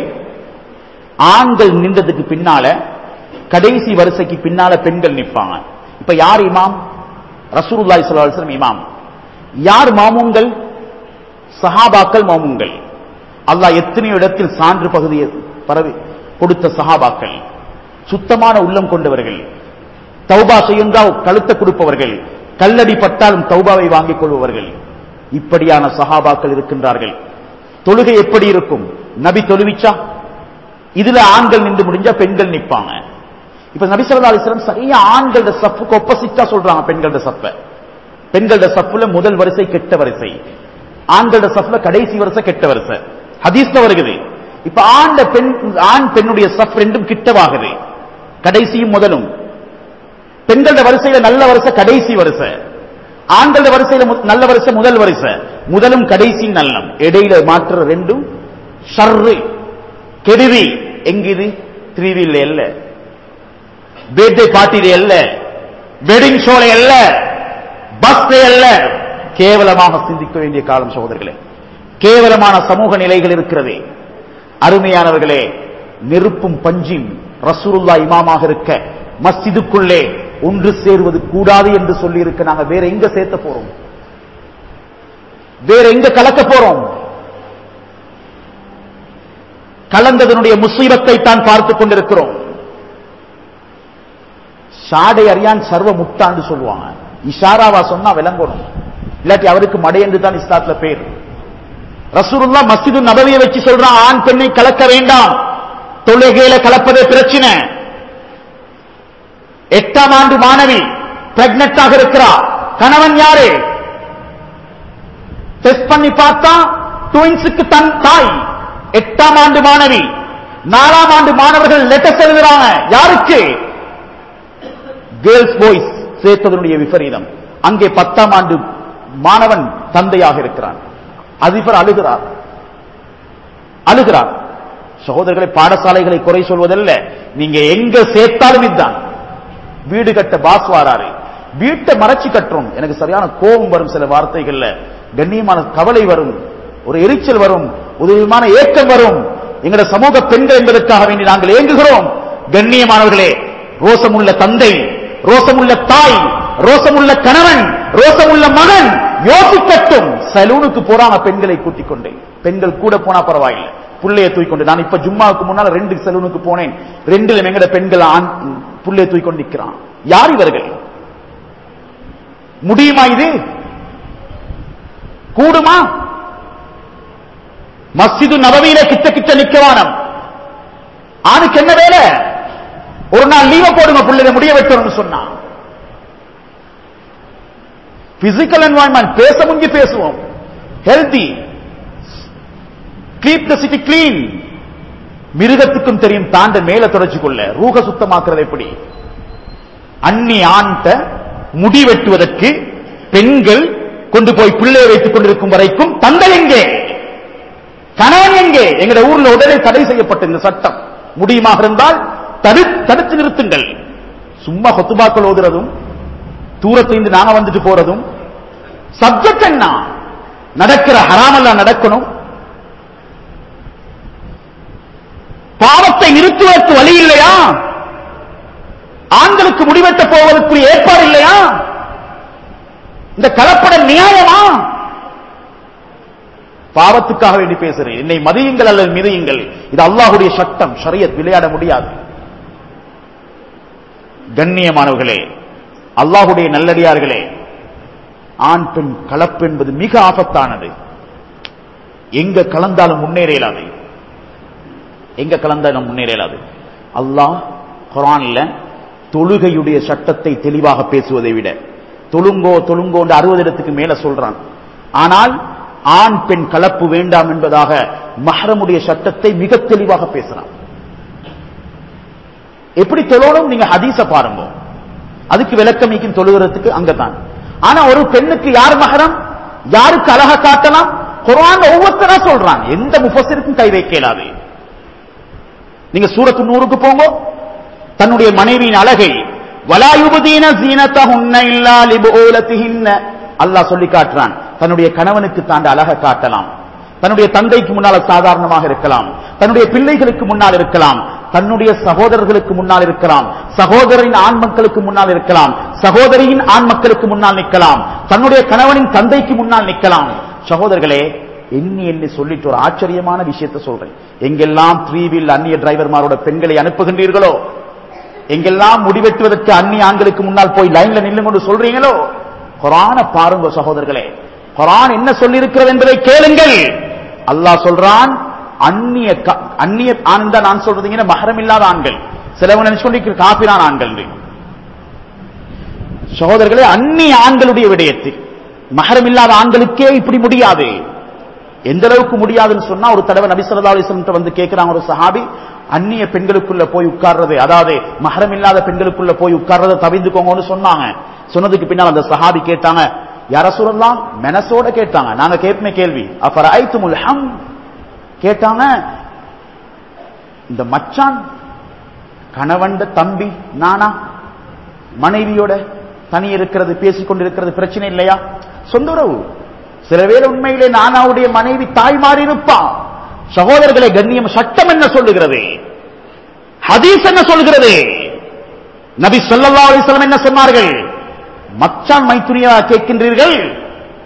ஆண்கள் நின்றதுக்கு பின்னால கடைசி வரிசைக்கு பின்னால பெண்கள் நிற்பாங்க இப்ப யார் இமாம் ரசூலுல்லாஹி ஸல்லல்லாஹு அலைஹி வஸல்லம் இமாம் யார் மாமூங்கள் சஹாபாக்கள் மாமூங்கள் அல்லாஹ் எத்தனையோ இடத்தில் சான்று பகுதியை பரவி கொடுத்த சஹாபாக்கள் சுத்தமான உள்ளம் கொண்டவர்கள் தௌபா செய்யுந்தால் கழுத்த கொடுப்பவர்கள் கல்லடி பட்டாலும் தௌபாவை வாங்கிக் கொள்பவர்கள் இப்படியான சஹாபாக்கள் இருக்கின்றார்கள் தொழுகை எப்படி இருக்கும் நபி தொழுவிச்சா இதுல ஆண்கள் நின்று முடிஞ்சா பெண்கள் நிப்பாங்க இப்ப நபி சொல்லா அலிஸ்லாம் சரியா ஆண்களோட சப்புக்கு ஒப்போசிட்டா சொல்றாங்க பெண்களோட சப்ப பெண்களோட சப்புல முதல் வரிசை கெட்ட வரிசை ஆண்களோட சப்புல கடைசி வரிசை கெட்ட வரிசை ஹதீஸ்ல வருகிறது இப்ப ஆண்ட பெண் ஆண் பெண்ணுடைய சப் ரெண்டும் கிட்டவாகுது கடைசியும் முதலும் பெண்களோட வரிசையில நல்ல வரிசை கடைசி வரிசை ஆண்களோட வரிசையில நல்ல வரிசை முதல் வரிசை முதலும் கடைசி நல்லம் இடையில மாற்ற ரெண்டும் ஷர்ரு கெடுதி எங்கிது த்ரீவீல் அல்ல பேர்தே பார்ட்டியில அல்ல வெட்டிங் ஷோல அல்ல பஸ் அல்ல கேவலமாக சிந்திக்க வேண்டிய காலம் சகோதரர்களே கேவலமான சமூக நிலைகள் இருக்கிறது அருமையானவர்களே நெருப்பும் பஞ்சும் ரசூலுல்லா இமாமாக இருக்க மஸ்ஜிதுக்குள்ளே ஒன்று சேருவது கூடாது என்று சொல்லி இருக்க நாங்க வேற எங்க சேர்த்த போறோம் வேற எங்க கலக்க போறோம் கலந்ததனுடைய முசீபத்தை தான் பார்த்துக் கொண்டிருக்கிறோம் சாடை அறியான் சர்வ முட்டான்னு சொல்லுவாங்க இஷாராவா சொன்னா விளங்கணும் இல்லாட்டி அவருக்கு மடை என்று தான் இஸ்லாத்துல பேர் ரசூலுல்லா மஸ்ஜிது நபவியை வச்சு சொல்றான் ஆண் பெண்ணை கலக்க வேண்டாம் தொழுகையில கலப்பதே பிரச்சனை எட்டாம் ஆண்டு மாணவி பிரெக்னென்டாக இருக்கிறா கணவன் யாரு டெஸ்ட் பண்ணி பார்த்தா ட்வின்ஸுக்கு தன் தாய் எட்டாம் ஆண்டு மாணவி நாலாம் ஆண்டு மாணவர்கள் லெட்டர்ஸ் எழுதுறாங்க யாருக்கு கேர்ள்ஸ் பாய்ஸ் சேர்த்ததனுடைய விபரீதம் அங்கே பத்தாம் ஆண்டு மாணவன் தந்தையாக இருக்கிறான் அதிபர் அழுகிறார் அழுகிறார் சகோதரர்களை பாடசாலைகளை குறை சொல்வதல்ல நீங்க எங்க சேர்த்தாலும் இதுதான் வீடு கட்ட பாஸ் வாராரு வீட்டை மறைச்சு கட்டுறோம் எனக்கு சரியான கோபம் வரும் சில வார்த்தைகள்ல கண்ணியமான கவலை வரும் ஒரு எரிச்சல் வரும் ஒரு விதமான ஏக்கம் வரும் எங்கட சமூக பெண்கள் என்பதற்காக வேண்டி நாங்கள் ஏங்குகிறோம் கண்ணியமானவர்களே ரோசமுள்ள தந்தை ரோசமுள்ள தாய் ரோசமுள்ள கணவன் ரோசமுள்ள மகன் யோசிக்கட்டும் சலூனுக்கு போறாங்க பெண்களை கூட்டிக் கொண்டு பெண்கள் கூட போனா பரவாயில்லை புள்ளைய தூக்கிக்கொண்டு நான் இப்ப ஜும்மாவுக்கு முன்னால ரெண்டு சலூனுக்கு போனேன் ரெண்டுல எங்கட பெண்கள் ஆண் புள்ளைய தூக்கிக்கொண்டு நிற்கிறான் யார் இவர்கள் முடியுமா இது கூடுமா மஸ்ஜிது நபவியில கிட்ட கிட்ட நிக்கவானம் ஆணுக்கு என்ன வேலை ஒரு நாள் லீவ போடுங்க பிள்ளைங்க முடிய வெட்டணும்னு சொன்னா பிசிக்கல் என்வாயன்மெண்ட் பேச முங்கி பேசுவோம் healthy keep the city clean மிருகத்துக்கும் தெரியும் தாண்ட மேல தொடச்சு கொள்ள ரூக சுத்தமாக்குறது எப்படி அன்னி ஆண்ட முடி வெட்டுவதற்கு பெண்கள் கொண்டு போய் பிள்ளையை வைத்துக் கொண்டிருக்கும் வரைக்கும் தந்தை எங்கே கணவன் எங்கே எங்கட ஊர்ல உடனே தடை செய்யப்பட்ட இந்த சட்டம் முடியுமாக இருந்தால் தடு தடுத்து நிறுத்துங்கள் சும்மா கொத்துபாக்கள் ஓதுறதும் தூரத்திலிருந்து நாங்க வந்துட்டு போறதும் சப்ஜெக்ட் என்ன நடக்கிற ஹராமெல்லாம் நடக்கணும் பாவத்தை நிறுத்துவதற்கு வழி இல்லையா ஆண்களுக்கு முடிவெட்ட போவதற்குரிய ஏற்பாடு இல்லையா இந்த கலப்பட நியாயமா பாவத்துக்காக வேண்டி பேசுறேன் என்னை மதியுங்கள் அல்லது மிதியுங்கள் இது அல்லாஹுடைய சட்டம் ஷரியத் விளையாட முடியாது கண்ணியமானவர்களே அல்லாஹுடைய நல்லடியார்களே ஆண் பெண் கலப்பு என்பது மிக ஆபத்தானது எங்க கலந்தாலும் முன்னேற இயலாது எங்க கலந்தாலும் முன்னேற இயலாது அல்லாஹ் குரான்ல தொழுகையுடைய சட்டத்தை தெளிவாக பேசுவதை விட தொழுங்கோ தொழுங்கோ அறுபது இடத்துக்கு மேல சொல்றான் ஆனால் ஆண் பெண் கலப்பு வேண்டாம் என்பதாக மஹரமுடைய சட்டத்தை மிக தெளிவாக பேசுறான் எப்படி தொழணும் நீங்க ஹதீஸ பாருங்க அதுக்கு விளக்கமிக்கும் தொழுகிறதுக்கு அங்கதான் ஆனா ஒரு பெண்ணுக்கு யார் மகரம் யாருக்கு அழக காட்டலாம் குரான் ஒவ்வொருத்தரா சொல்றான் எந்த முஃபஸருக்கும் கை வைக்க இயலாது நீங்க சூரத்து நூறுக்கு போங்க தன்னுடைய மனைவியின் அழகை வலாயுபதீன சீனத்தஹுன்ன இல்லா லிபுலத்திஹின்ன அல்லாஹ் சொல்லி காட்டுறான் தன்னுடைய கணவனுக்கு தாண்ட அழக காட்டலாம் தன்னுடைய தந்தைக்கு முன்னால் சாதாரணமாக இருக்கலாம் தன்னுடைய பிள்ளைகளுக்கு முன்னால் இருக்கலாம் தன்னுடைய சகோதரர்களுக்கு முன்னால் இருக்கலாம் சகோதரின் ஆண் மக்களுக்கு முன்னால் இருக்கலாம் சகோதரியின் ஆண் மக்களுக்கு முன்னால் நிற்கலாம் தன்னுடைய கணவனின் தந்தைக்கு முன்னால் நிற்கலாம் சகோதரர்களே எண்ணி எண்ணி சொல்லிட்டு ஒரு ஆச்சரியமான விஷயத்தை சொல்றேன் எங்கெல்லாம் த்ரீ வீல் அந்நிய டிரைவர்மாரோட பெண்களை அனுப்புகின்றீர்களோ எங்கெல்லாம் முடிவெட்டுவதற்கு அந்நிய ஆண்களுக்கு முன்னால் போய் லைன்ல நின்று கொண்டு சொல்றீங்களோ குரான பாருங்க சகோதரர்களே குரான் என்ன சொல்லியிருக்கிறது என்பதை கேளுங்கள் அல்லாஹ் சொல்றான் அந்நிய க- அந்நிய ஆண் தான் நான் சொல்றதுங்க மகரம் இல்லாத ஆண்கள் சிலவங்க நினைச்சு கொண்டிருக்கிற காப்பிரான ஆண்கள் சகோதரர்களே அந்நிய ஆண்களுடைய விடயத்தில் மகரம் இல்லாத ஆண்களுக்கே இப்படி முடியாது எந்த அளவுக்கு முடியாதுன்னு சொன்னா ஒரு தடவை நபி ஸல்லல்லாஹு அலைஹி வஸல்லம் வந்து கேட்கிறாங்க ஒரு சஹாபி அந்நிய பெண்களுக்குள்ள போய் உட்கார்றது அதாவது மகரம் இல்லாத பெண்களுக்குள்ள போய் உட்கார்றதை தவிர்த்துக்கோங்கன்னு சொன்னாங்க சொன்னதுக்கு பின்னால் அந்த சஹாபி கேட்டாங்க யார சொல்லலாம் மெனசோட கேட்டாங்க நாங்க கேட்பமே கேள்வி அஃபர ஐத்துமுல் ஹம் கேட்டாங்க இந்த மச்சான் கணவன் தம்பி நானா மனைவியோட தனி இருக்கிறது பேசிக் கொண்டிருக்கிறது பிரச்சனை இல்லையா சொந்த உறவு சில வேளை உண்மையிலே நானாவுடைய மனைவி தாய் மாறி இருப்பான் சகோதரர்களை கண்ணியம் சட்டம் என்ன சொல்லுகிறது ஹதீஸ் என்ன சொல்கிறது நபி ஸல்லல்லாஹு அலைஹி வஸல்லம் என்ன சொன்னார்கள் மச்சான் மைத்துனியா கேட்கின்றீர்கள்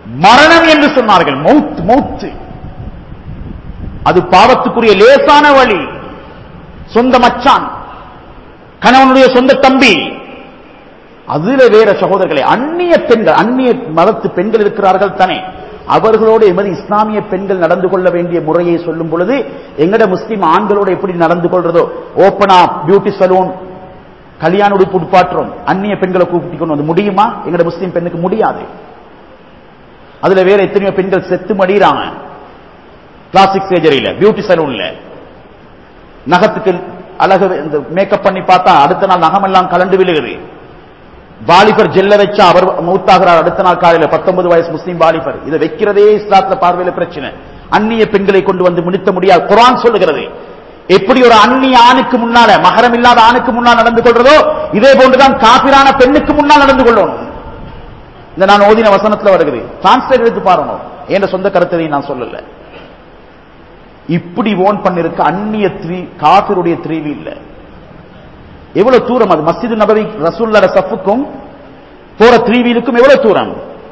மரணம் என்று சொன்னார்கள் மௌத் மௌத்து அது பாவத்துக்குரிய லேசான வழி சொந்த மச்சான் கணவனுடைய சொந்த தம்பி அதுல வேற சகோதரர்களை அந்நிய பெண்கள் அந்நிய மதத்து பெண்கள் இருக்கிறார்கள் தானே அவர்களோடு எமது இஸ்லாமிய பெண்கள் நடந்து கொள்ள வேண்டிய முறையை சொல்லும் பொழுது எங்கட முஸ்லிம் ஆண்களோடு எப்படி நடந்து கொள்றதோ ஓப்பனா பியூட்டி சலூன் கல்யாண உடுப்பு உட்பாட்டுறோம் அந்நிய பெண்களை கூப்பிட்டு கொண்டு வந்து முடியுமா எங்கட முஸ்லிம் பெண்ணுக்கு முடியாது அதுல வேற எத்தனையோ பெண்கள் செத்து மடிறாங்க பிளாஸ்டிக் சர்ஜரியில பியூட்டி சலூன்ல நகத்துக்கு அழகு இந்த மேக்கப் பண்ணி பார்த்தா அடுத்த நாள் நகமெல்லாம் கலண்டு விழுகுது வாலிபர் ஜெல்ல வச்சா அவர் மூத்தாகிறார் அடுத்த நாள் காலையில பத்தொன்பது வயசு முஸ்லீம் வாலிபர் இதை வைக்கிறதே இஸ்லாத்துல பார்வையில பிரச்சனை அந்நிய பெண்களை கொண்டு வந்து முடித்த முடியாது குரான் சொல்லுகிறது எப்படி ஒரு அந்நிய ஆணுக்கு முன்னால மகரம் இல்லாத ஆணுக்கு முன்னால் நடந்து கொள்றதோ இதே போன்றுதான் காபிரான பெண்ணுக்கு முன்னால் நடந்து கொள்ளணும் இந்த நான் ஓதின வசனத்துல வருகிறது டிரான்ஸ்லேட் எடுத்து பாருங்க என்ற சொந்த கருத்தை நான் சொல்லல இப்படி ஓன் பண்ணிருக்க அந்நிய த்ரீ காபிருடைய த்ரீவி இல்ல எவ்வளவு தூரம் அது மஸ்ஜிது நபவி ரசூல்லோட சஃபுக்கும் போற த்ரீவீலுக்கும் எவ்வளவு தூரம்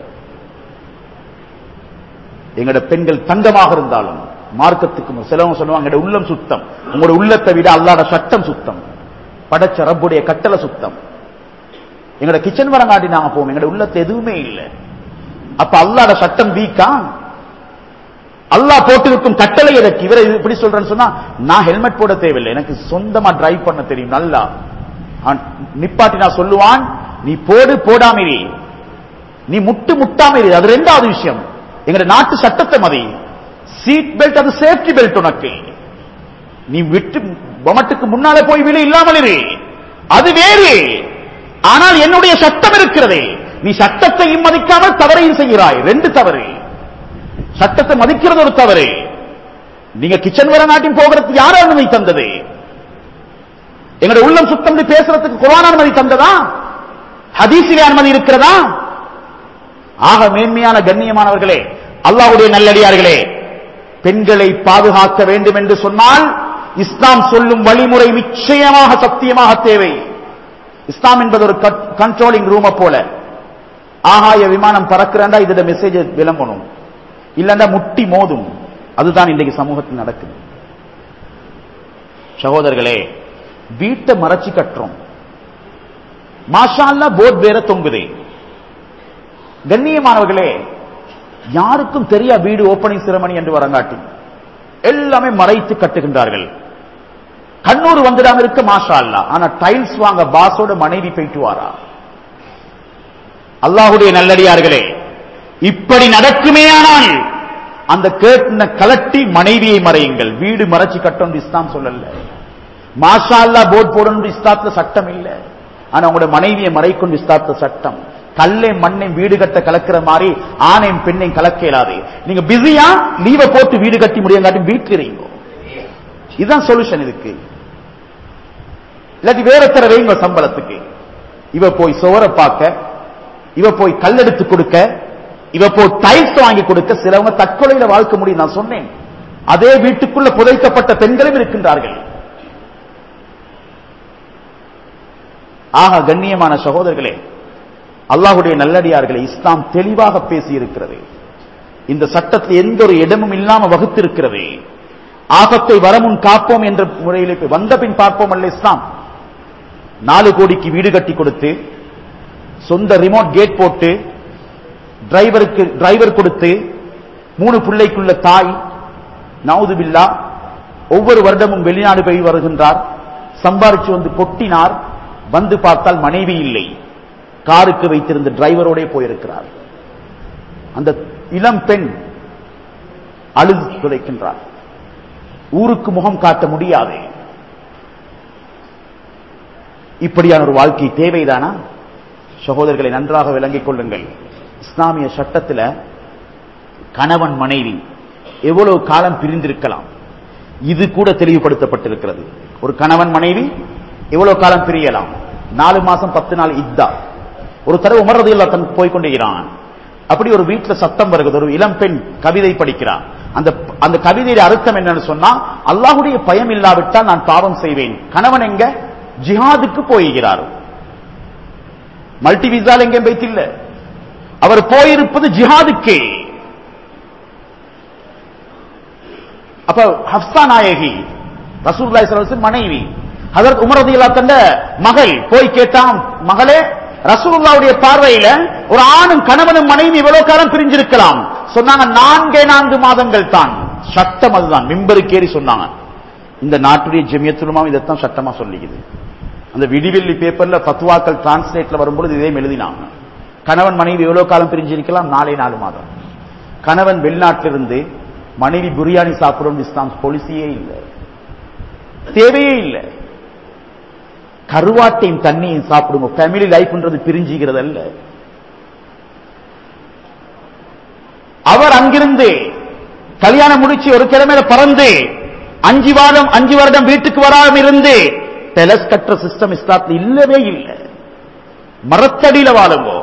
எங்கட பெண்கள் தங்கமாக இருந்தாலும் மார்க்கத்துக்கு சிலவங்க சொல்லுவாங்க எங்கட உள்ளம் சுத்தம் உங்களோட உள்ளத்தை விட அல்லாட சட்டம் சுத்தம் படைச்ச ரப்புடைய கட்டளை சுத்தம் எங்கட கிச்சன் வரங்காட்டி நாங்க போவோம் எங்கட உள்ளத்துல எதுவுமே இல்லை அப்ப அல்லாட சட்டம் வீக்கா அல்லாஹ் போட்டிருக்கும் கட்டளை எதற்கு இவரை இப்படி சொல்றேன்னு சொன்னா நான் ஹெல்மெட் போட தேவையில்லை எனக்கு சொந்தமா டிரைவ் பண்ண தெரியும் நல்லா அவன் நிப்பாட்டி நான் சொல்லுவான் நீ போடு போடாம நீ முட்டு முட்டாம இரு அது ரெண்டாவது விஷயம் எங்க நாட்டு சட்டத்தை மதி சீட் பெல்ட் அது சேஃப்டி பெல்ட் உனக்கு நீ விட்டு பொமட்டுக்கு முன்னாலே போய் விழு இல்லாமல் இரு அது வேறு ஆனால் என்னுடைய சட்டம் இருக்கிறது நீ சட்டத்தையும் மதிக்காமல் தவறையும் செய்கிறாய் ரெண்டு தவறு சட்டத்தை மதிக்கிறது ஒரு தவறு நீங்க கிச்சன் வர நாட்டின் போகிறதுக்கு யார் அனுமதி தந்தது எங்களுடைய உள்ளம் சுத்தம் பேசுறதுக்கு குரான் அனுமதி தந்ததா ஹதீசிலே அனுமதி இருக்கிறதா ஆக மேன்மையான கண்ணியமானவர்களே அல்லாஹ்வுடைய நல்லடியார்களே பெண்களை பாதுகாக்க வேண்டும் என்று சொன்னால் இஸ்லாம் சொல்லும் வழிமுறை நிச்சயமாக சத்தியமாக தேவை இஸ்லாம் என்பது ஒரு கண்ட்ரோலிங் ரூமை போல ஆகாய விமானம் பறக்கிறண்டா இதோட மெசேஜ் விளம்பணும் இல்லண்டா முட்டி மோதும் அதுதான் இன்றைக்கு சமூகத்தில் நடக்குது சகோதரர்களே வீட்டை மறைச்சு கட்டுறோம் மாஷால்லா போட் வேற தொங்குதே கண்ணியமானவர்களே யாருக்கும் தெரியா வீடு ஓப்பனிங் சிரமணி என்று வரங்காட்டி எல்லாமே மறைத்து கட்டுகின்றார்கள் கண்ணூர் வந்துடாம இருக்க மாஷா அல்லா ஆனா டைல்ஸ் வாங்க பாஸோட மனைவி போயிட்டு வாரா அல்லாஹுடைய நல்லடியார்களே இப்படி நடக்குமே ஆனால் அந்த கேட்டின கலட்டி மனைவியை மறையுங்கள் வீடு மறைச்சு கட்டும் இஸ்லாம் சொல்லல மாஷா அல்லா போர்ட் போடணும் இஸ்லாத்துல சட்டம் இல்ல ஆனா உங்களோட மனைவியை மறைக்கொண்டு இஸ்லாத்துல சட்டம் கல்லை மண்ணை வீடு கட்ட கலக்கிற மாதிரி ஆணையும் பெண்ணையும் கலக்க இயலாது நீங்க பிஸியா லீவை போட்டு வீடு கட்டி முடியங்காட்டி வீட்டுல இருங்க இதுதான் சொல்யூஷன் இதுக்கு இல்லாட்டி வேற தர வைங்க சம்பளத்துக்கு இவ போய் சோற பார்க்க இவ போய் கல்லெடுத்து கொடுக்க இவ போய் டைல்ஸ் வாங்கி கொடுக்க சிலவங்க தற்கொலையில வாழ்க்க முடியும் நான் சொன்னேன் அதே வீட்டுக்குள்ள புதைக்கப்பட்ட பெண்களும் இருக்கின்றார்கள் ஆக கண்ணியமான சகோதரர்களே அல்லாஹுடைய நல்லடியார்களை இஸ்லாம் தெளிவாக பேசி இருக்கிறது இந்த சட்டத்தில் எந்த ஒரு இடமும் இல்லாம வகுத்திருக்கிறது ஆபத்தை வரமுன் காப்போம் என்ற முறையில் வந்த பின் பார்ப்போம் அல்ல இஸ்லாம் நாலு கோடிக்கு வீடு கட்டி கொடுத்து சொந்த ரிமோட் கேட் போட்டு டிரைவருக்கு டிரைவர் கொடுத்து மூணு பிள்ளைக்குள்ள தாய் நவுது பில்லா ஒவ்வொரு வருடமும் வெளிநாடு போய் வருகின்றார் சம்பாரிச்சு வந்து கொட்டினார் வந்து பார்த்தால் மனைவி இல்லை காருக்கு வைத்திருந்த டிரைவரோட போயிருக்கிறார் அந்த இளம் பெண் அழுது துடைக்கின்றார் ஊருக்கு முகம் காட்ட முடியாது இப்படியான ஒரு வாழ்க்கை தேவைதானா சகோதரர்களை நன்றாக விளங்கிக் கொள்ளுங்கள் இஸ்லாமிய சட்டத்தில் கணவன் மனைவி எவ்வளவு காலம் பிரிந்திருக்கலாம் இது கூட தெளிவுபடுத்தப்பட்டிருக்கிறது ஒரு கணவன் மனைவி எவ்வளவு காலம் பிரியலாம் நாலு மாசம் பத்து நாள் இத்தா ஒரு தடவை உமர்றதையில் தன் போய்கொண்டிருக்கிறான் அப்படி ஒரு வீட்டுல சத்தம் வருகிறது ஒரு இளம் பெண் கவிதை படிக்கிறான் அந்த அந்த கவிதையில அர்த்தம் என்னன்னு சொன்னா அல்லாஹுடைய பயம் இல்லாவிட்டால் நான் பாவம் செய்வேன் கணவன் எங்க ஜிஹாதுக்கு போய்கிறார் மல்டி விசால் எங்கேயும் வைத்தில்ல அவர் போயிருப்பது ஜிஹாதுக்கு அப்ப ஹப்சா நாயகி ரசூலுல்லாஹி ஸல்லல்லாஹு அலைஹி வஸல்லம் மனைவி ஹஜரத் உமர் ரலியல்லாஹு தந்த மகள் போய் கேட்டான் மகளே ரசூலுல்லாவுடைய பார்வையில ஒரு ஆணும் கணவனும் மனைவி எவ்வளவு காலம் பிரிஞ்சிருக்கலாம் சொன்னாங்க நான்கே நான்கு மாதங்கள் தான் சட்டம் அதுதான் மிம்பருக்கேறி சொன்னாங்க இந்த நாட்டுடைய ஜெமியத்துலமா இதைத்தான் சட்டமா சொல்லிக்குது அந்த விடிவெள்ளி பேப்பர்ல பத்துவாக்கள் டிரான்ஸ்லேட்ல வரும்பொழுது இதே எழுதினாங்க கணவன் மனைவி எவ்வளவு காலம் பிரிஞ்சிருக்கலாம் நாலே நாலு மாதம் கணவன் வெளிநாட்டிலிருந்து மனைவி பிரியாணி சாப்பிடும் இஸ்லாம் பொலிசியே இல்லை தேவையே இல்லை கருவாட்டையும் தண்ணியும் சாப்பிடுங்க ஃபேமிலி லைஃப்ன்றது பிரிஞ்சுகிறது அல்ல அவர் அங்கிருந்து கல்யாணம் முடிச்சு ஒரு கிழமையில பறந்து அஞ்சு வாரம் அஞ்சு வருடம் வீட்டுக்கு வராம இருந்து டெலஸ் கட்டுற சிஸ்டம் இஸ்லாத்தில் இல்லவே இல்லை மரத்தடியில வாழுங்கோ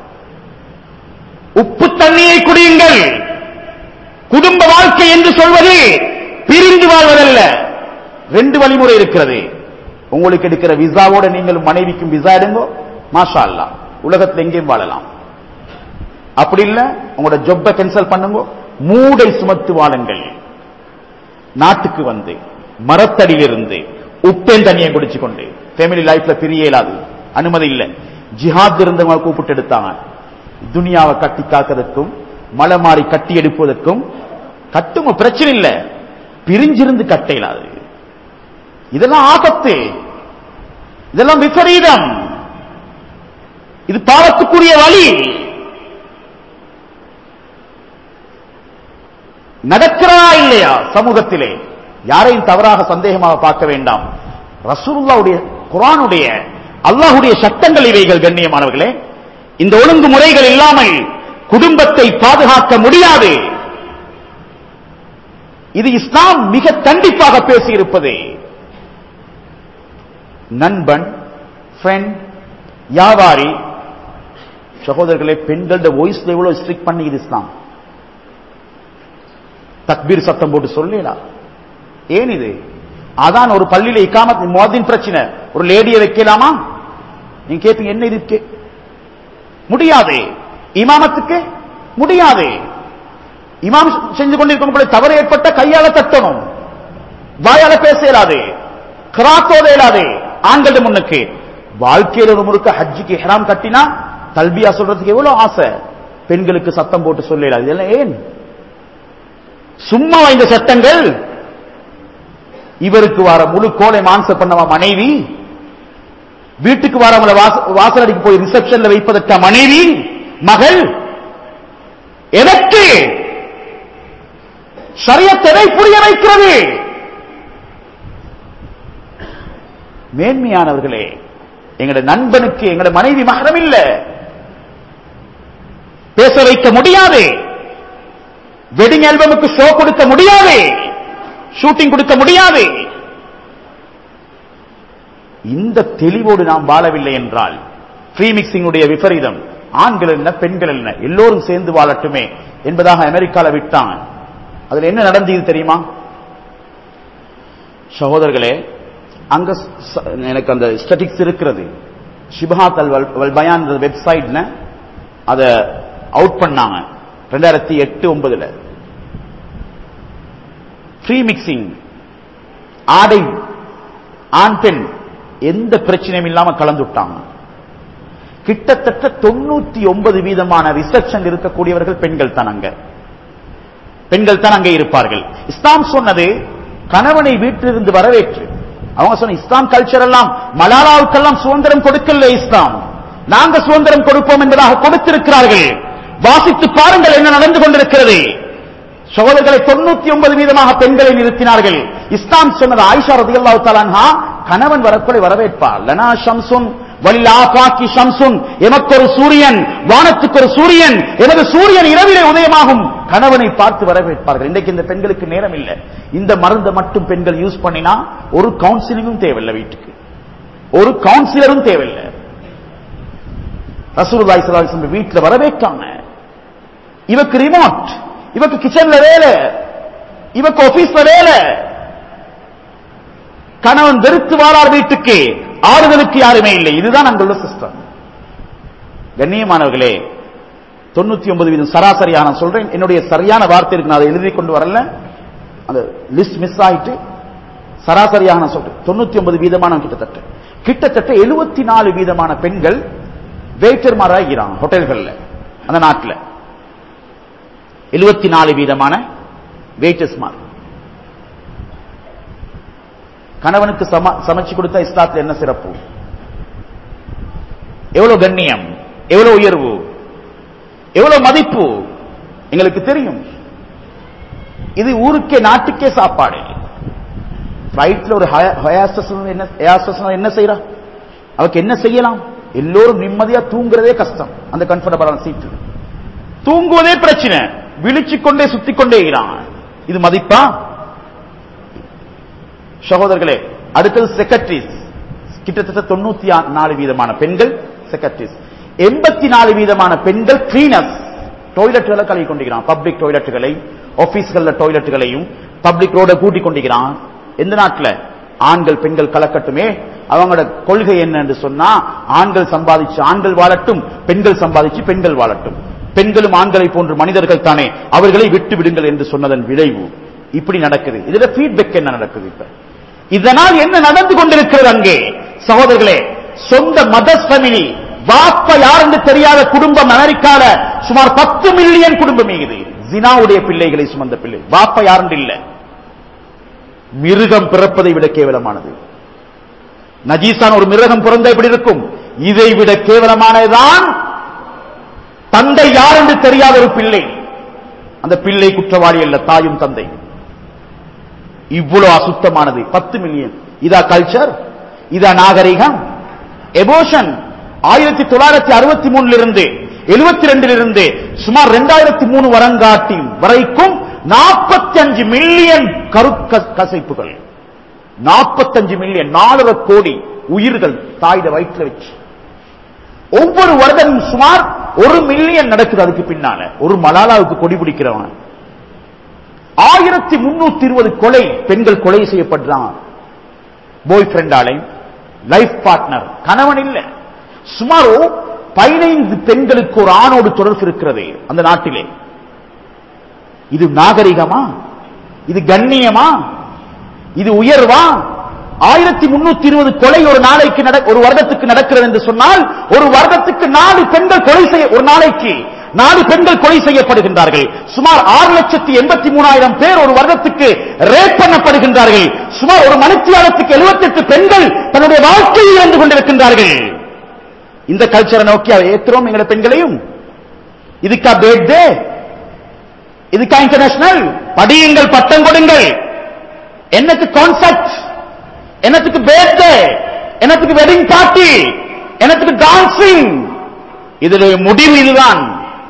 உப்பு தண்ணியை குடியுங்கள் குடும்ப வாழ்க்கை என்று சொல்வது பிரிந்து வாழ்வதல்ல ரெண்டு வழிமுறை இருக்கிறது உங்களுக்கு எடுக்கிற விசாவோட நீங்கள் மனைவிக்கும் விசா எடுங்கோ மாஷா அல்லா உலகத்தில் எங்கேயும் வாழலாம் அப்படி இல்ல உங்களோட ஜொப்பை கேன்சல் பண்ணுங்க மூடை சுமத்து வாழுங்கள் நாட்டுக்கு வந்து மரத்தடியிலிருந்து உப்பேன் தண்ணியை குடிச்சு கொண்டு ஃபேமிலி லைஃப்ல பிரிய இயலாது அனுமதி இல்லை ஜிஹாத் இருந்தவங்க கூப்பிட்டு எடுத்தாங்க துனியாவை கட்டி காக்கிறதுக்கும் மலை மாறி கட்டி எடுப்பதற்கும் கட்டுங்க பிரச்சனை இல்லை பிரிஞ்சிருந்து கட்ட இயலாது இதெல்லாம் ஆபத்து இதெல்லாம் விபரீதம் இது பாவத்துக்குரிய வழி நடக்கிறதா இல்லையா சமூகத்திலே யாரையும் தவறாக சந்தேகமாக பார்க்க வேண்டாம் ரசூலுல்லாவுடைய குரானுடைய அல்லாஹுடைய சட்டங்கள் இவைகள் கண்ணியமானவர்களே இந்த ஒழுங்கு முறைகள் இல்லாமல் குடும்பத்தை பாதுகாக்க முடியாது இது இஸ்லாம் மிக கண்டிப்பாக பேசியிருப்பது நண்பன் ஃப்ரெண்ட் வியாபாரி சகோதரர்களே பெண்களோட வாய்ஸ் எவ்வளவு ஸ்ட்ரிக் பண்ணி இது இஸ்லாம் தக்பீர் சத்தம் போட்டு சொல்லலா ஏன் இது அதான் ஒரு பள்ளியில இக்காமத் மோதின் பிரச்சனை ஒரு லேடியை வைக்கலாமா நீங்க கேட்பீங்க என்ன இது கே- முடியாது இமாமத்துக்கு முடியாது இமாம் செஞ்சு கொண்டிருக்கும் தவறு ஏற்பட்ட கையால தட்டணும் வாயால பேச இயலாது கிராத்தோட இயலாது ஆண்கள் முன்னுக்கு வாழ்க்கையில ஒரு முறுக்க ஹஜ்ஜுக்கு ஹெராம் கட்டினா தல்பியா சொல்றதுக்கு எவ்வளவு ஆசை பெண்களுக்கு சத்தம் போட்டு சொல்ல இயலாது இதெல்லாம் ஏன் சும்மா இந்த சட்டங்கள் இவருக்கு வர முழு கோலை மான்ச பண்ணவா மனைவி வீட்டுக்கு வரவங்கள வாசலடிக்கு போய் ரிசப்ஷன்ல வைப்பதற்கா மனைவி மகள் எதற்கு சரியத்தனை புரிய வைக்கிறது மேன்மையானவர்களே எங்களுடைய நண்பனுக்கு எங்களுடைய மனைவி மகரம் இல்ல பேச வைக்க முடியாது வெட்டிங் ஆல்பமுக்கு ஷோ கொடுக்க முடியாது ஷூட்டிங் கொடுக்க முடியாது இந்த தெளிவோடு நாம் வாழவில்லை என்றால் ஃப்ரீ மிக்சிங்குடைய விபரீதம் ஆண்கள் என்ன பெண்கள் என்ன எல்லோரும் சேர்ந்து வாழட்டுமே என்பதாக அமெரிக்கால விட்டாங்க அதுல என்ன நடந்தது தெரியுமா சகோதரர்களே அங்க ச- எனக்கு அந்த ஸ்டட்டிக்ஸ் இருக்கிறது ஷிபஹாத் அல் வல்- வல் பயான் வெப்சைட்ல அத அவுட் பண்ணாங்க ரெண்டாயிரத்தி எட்டு ஒன்பதுல ஃப்ரீ மிக்சிங் ஆடை ஆண் பெண் எந்த பிரச்சனையும் இல்லாம கலந்து விட்டாங்க கிட்டத்தட்ட தொண்ணூத்தி ஒன்பது வீதமான ரிசப்ஷன் இருக்கக்கூடியவர்கள் பெண்கள் தான் அங்க பெண்கள் தான் அங்கே இருப்பார்கள் இஸ்லாம் சொன்னது கணவனை வீட்டிலிருந்து வரவேற்று அவங்க சொன்ன இஸ்லாம் கல்ச்சர் எல்லாம் மலாலாவுக்கெல்லாம் சுதந்திரம் கொடுக்கல இஸ்லாம் நாங்க சுதந்திரம் கொடுப்போம் என்பதாக கொடுத்திருக்கிறார்கள் வாசித்து பாருங்கள் என்ன நடந்து கொண்டிருக்கிறது சகோதரர்களை தொண்ணூத்தி ஒன்பது வீதமாக பெண்களை நிறுத்தினார்கள் இஸ்லாம் சொன்னது ஆயிஷா ரதியல்லாஹு தஆலா கணவன் வரக்குள்ளே வரவேற்பார் லனா ஷம்சுன் வலில் ஆஃபாக்கி ஷம்சுன் எமக்கு ஒரு சூரியன் வானத்துக்கு ஒரு சூரியன் எனது சூரியன் இரவிலே உதயமாகும் கணவனை பார்த்து வரவேற்பார்கள் இன்றைக்கு இந்த பெண்களுக்கு நேரம் இல்லை இந்த மருந்தை மட்டும் பெண்கள் யூஸ் பண்ணினா ஒரு கவுன்சிலிங்கும் தேவையில்லை வீட்டுக்கு ஒரு கவுன்சிலரும் தேவையில்லை ரசூலுல்லாஹி ஸல்லல்லாஹு அலைஹி வஸல்லம் வீட்டுல வரவேற்றாங்க இவக்கு ரிமோட் இவக்கு கிச்சன்ல வேலை இவக்கு ஆபீஸ்ல வேலை கணவன் வெறுத்து வாரார் வீட்டுக்கு ஆறுதலுக்கு யாருமே இல்லை இதுதான் அங்குள்ள சிஸ்டம் கண்ணியமானவர்களே தொண்ணூத்தி ஒன்பது வீதம் சராசரியா நான் சொல்றேன் என்னுடைய சரியான வார்த்தை இருக்கு நான் அதை எழுதி கொண்டு வரல அந்த லிஸ்ட் மிஸ் ஆயிட்டு சராசரியாக நான் சொல்றேன் தொண்ணூத்தி ஒன்பது வீதமான கிட்டத்தட்ட கிட்டத்தட்ட எழுபத்தி நாலு வீதமான பெண்கள் வெயிட்டர் ஆகிறாங்க ஹோட்டல்கள்ல அந்த நாட்டில் எழுபத்தி நாலு வீதமான வெயிட்டர்ஸ் மார் கணவனுக்கு சம சமைச்சு கொடுத்தா இஸ்லாத்தில் என்ன சிறப்பு எவ்வளவு கண்ணியம் எவ்வளவு உயர்வு எவ்வளவு மதிப்பு எங்களுக்கு தெரியும் இது ஊருக்கே நாட்டுக்கே சாப்பாடு பிளைட்ல ஒரு என்ன என்ன செய்யறா அவருக்கு என்ன செய்யலாம் எல்லோரும் நிம்மதியா தூங்குறதே கஷ்டம் அந்த கம்ஃபர்டபுளான சீட்டு தூங்குவதே பிரச்சனை விழிச்சு கொண்டே சுத்தி கொண்டே இருக்கிறான் இது மதிப்பா சகோதரர்களே அடுத்தது செக்ரட்டரிஸ் கிட்டத்தட்ட தொண்ணூத்தி நாலு வீதமான பெண்கள் செக்ரட்டரிஸ் எண்பத்தி நாலு வீதமான பெண்கள் கிளீனர்ஸ் டாய்லெட்டுகளை கழுவி கொண்டிருக்கிறான் பப்ளிக் டாய்லெட்டுகளை ஆபீஸ்கள்ல டாய்லெட்டுகளையும் பப்ளிக் ரோட கூட்டிக் கொண்டிருக்கிறான் எந்த நாட்டில் ஆண்கள் பெண்கள் கலக்கட்டுமே அவங்களோட கொள்கை என்ன என்று சொன்னா ஆண்கள் சம்பாதிச்சு ஆண்கள் வாழட்டும் பெண்கள் சம்பாதிச்சு பெண்கள் வாழட்டும் பெண்களும் ஆண்களை போன்று மனிதர்கள் தானே அவர்களை விட்டு விடுங்கள் என்று சொன்னதன் விளைவு இப்படி நடக்குது இதுல ஃபீட்பேக் என்ன நடக்குது இப்ப இதனால் என்ன நடந்து கொண்டிருக்கிறது அங்கே சகோதரர்களே சொந்த மதர்ஸ் ஃபேமிலி வாப்ப யார் என்று தெரியாத குடும்பம் அமெரிக்கால சுமார் பத்து மில்லியன் குடும்பம் இது ஜினாவுடைய பிள்ளைகளை சுமந்த பிள்ளை வாப்ப யார் என்று இல்லை மிருகம் பிறப்பதை விட கேவலமானது நஜீசான் ஒரு மிருகம் பிறந்த எப்படி இருக்கும் இதை விட கேவலமானதுதான் தந்தை யார் என்று தெரியாத ஒரு பிள்ளை அந்த பிள்ளை குற்றவாளி அல்ல தாயும் தந்தை இவ்வளவு அசுத்தமானது பத்து மில்லியன் இதா கல்ச்சர் இதா நாகரிகம் எபோஷன் ஆயிரத்தி தொள்ளாயிரத்தி அறுபத்தி மூணுல இருந்து எழுபத்தி ரெண்டுல இருந்து சுமார் ரெண்டாயிரத்தி மூணு வரங்காட்டி வரைக்கும் நாற்பத்தி அஞ்சு மில்லியன் கரு கசைப்புகள் நாற்பத்தஞ்சு மில்லியன் நாலரை கோடி உயிர்கள் தாயிட வயிற்றுல வச்சு ஒவ்வொரு வருடமும் சுமார் ஒரு மில்லியன் நடக்குது அதுக்கு பின்னால ஒரு மலாலாவுக்கு கொடி பிடிக்கிறவன் ஆயிரத்தி முன்னூத்தி இருபது கொலை பெண்கள் கொலை செய்யப்படுறான் பாய் ஃப்ரெண்டாலே லைஃப் பார்ட்னர் கணவன் இல்ல சுமார் பதினைந்து பெண்களுக்கு ஒரு ஆணோடு தொடர்பு இருக்கிறது அந்த நாட்டிலே இது நாகரிகமா இது கண்ணியமா இது உயர்வா ஆயிரத்தி முன்னூத்தி இருபது கொலை ஒரு நாளைக்கு ஒரு வருடத்துக்கு நடக்கிறது என்று சொன்னால் ஒரு வருடத்துக்கு நாலு பெண்கள் கொலை செய்ய ஒரு நாளைக்கு நாலு பெண்கள் கொலை செய்யப்படுகின்றார்கள் சுமார் ஆறு லட்சத்தி எண்பத்தி மூணாயிரம் பேர் ஒரு வருடத்துக்கு ரேப் பண்ணப்படுகின்றார்கள் சுமார் ஒரு மணித்தியாலத்துக்கு எழுபத்தி எட்டு பெண்கள் தன்னுடைய வாழ்க்கையை இழந்து கொண்டிருக்கின்றார்கள் இந்த கல்ச்சரை நோக்கி அதை ஏற்றுறோம் எங்களை பெண்களையும் இதுக்கா பேர்தே இதுக்கா இன்டர்நேஷனல் படியுங்கள் பட்டம் கொடுங்கள் என்னத்துக்கு கான்செப்ட் என்னத்துக்கு பேர்தே என்னத்துக்கு வெட்டிங் பார்ட்டி என்னத்துக்கு டான்சிங் இதுல முடிவு இதுதான்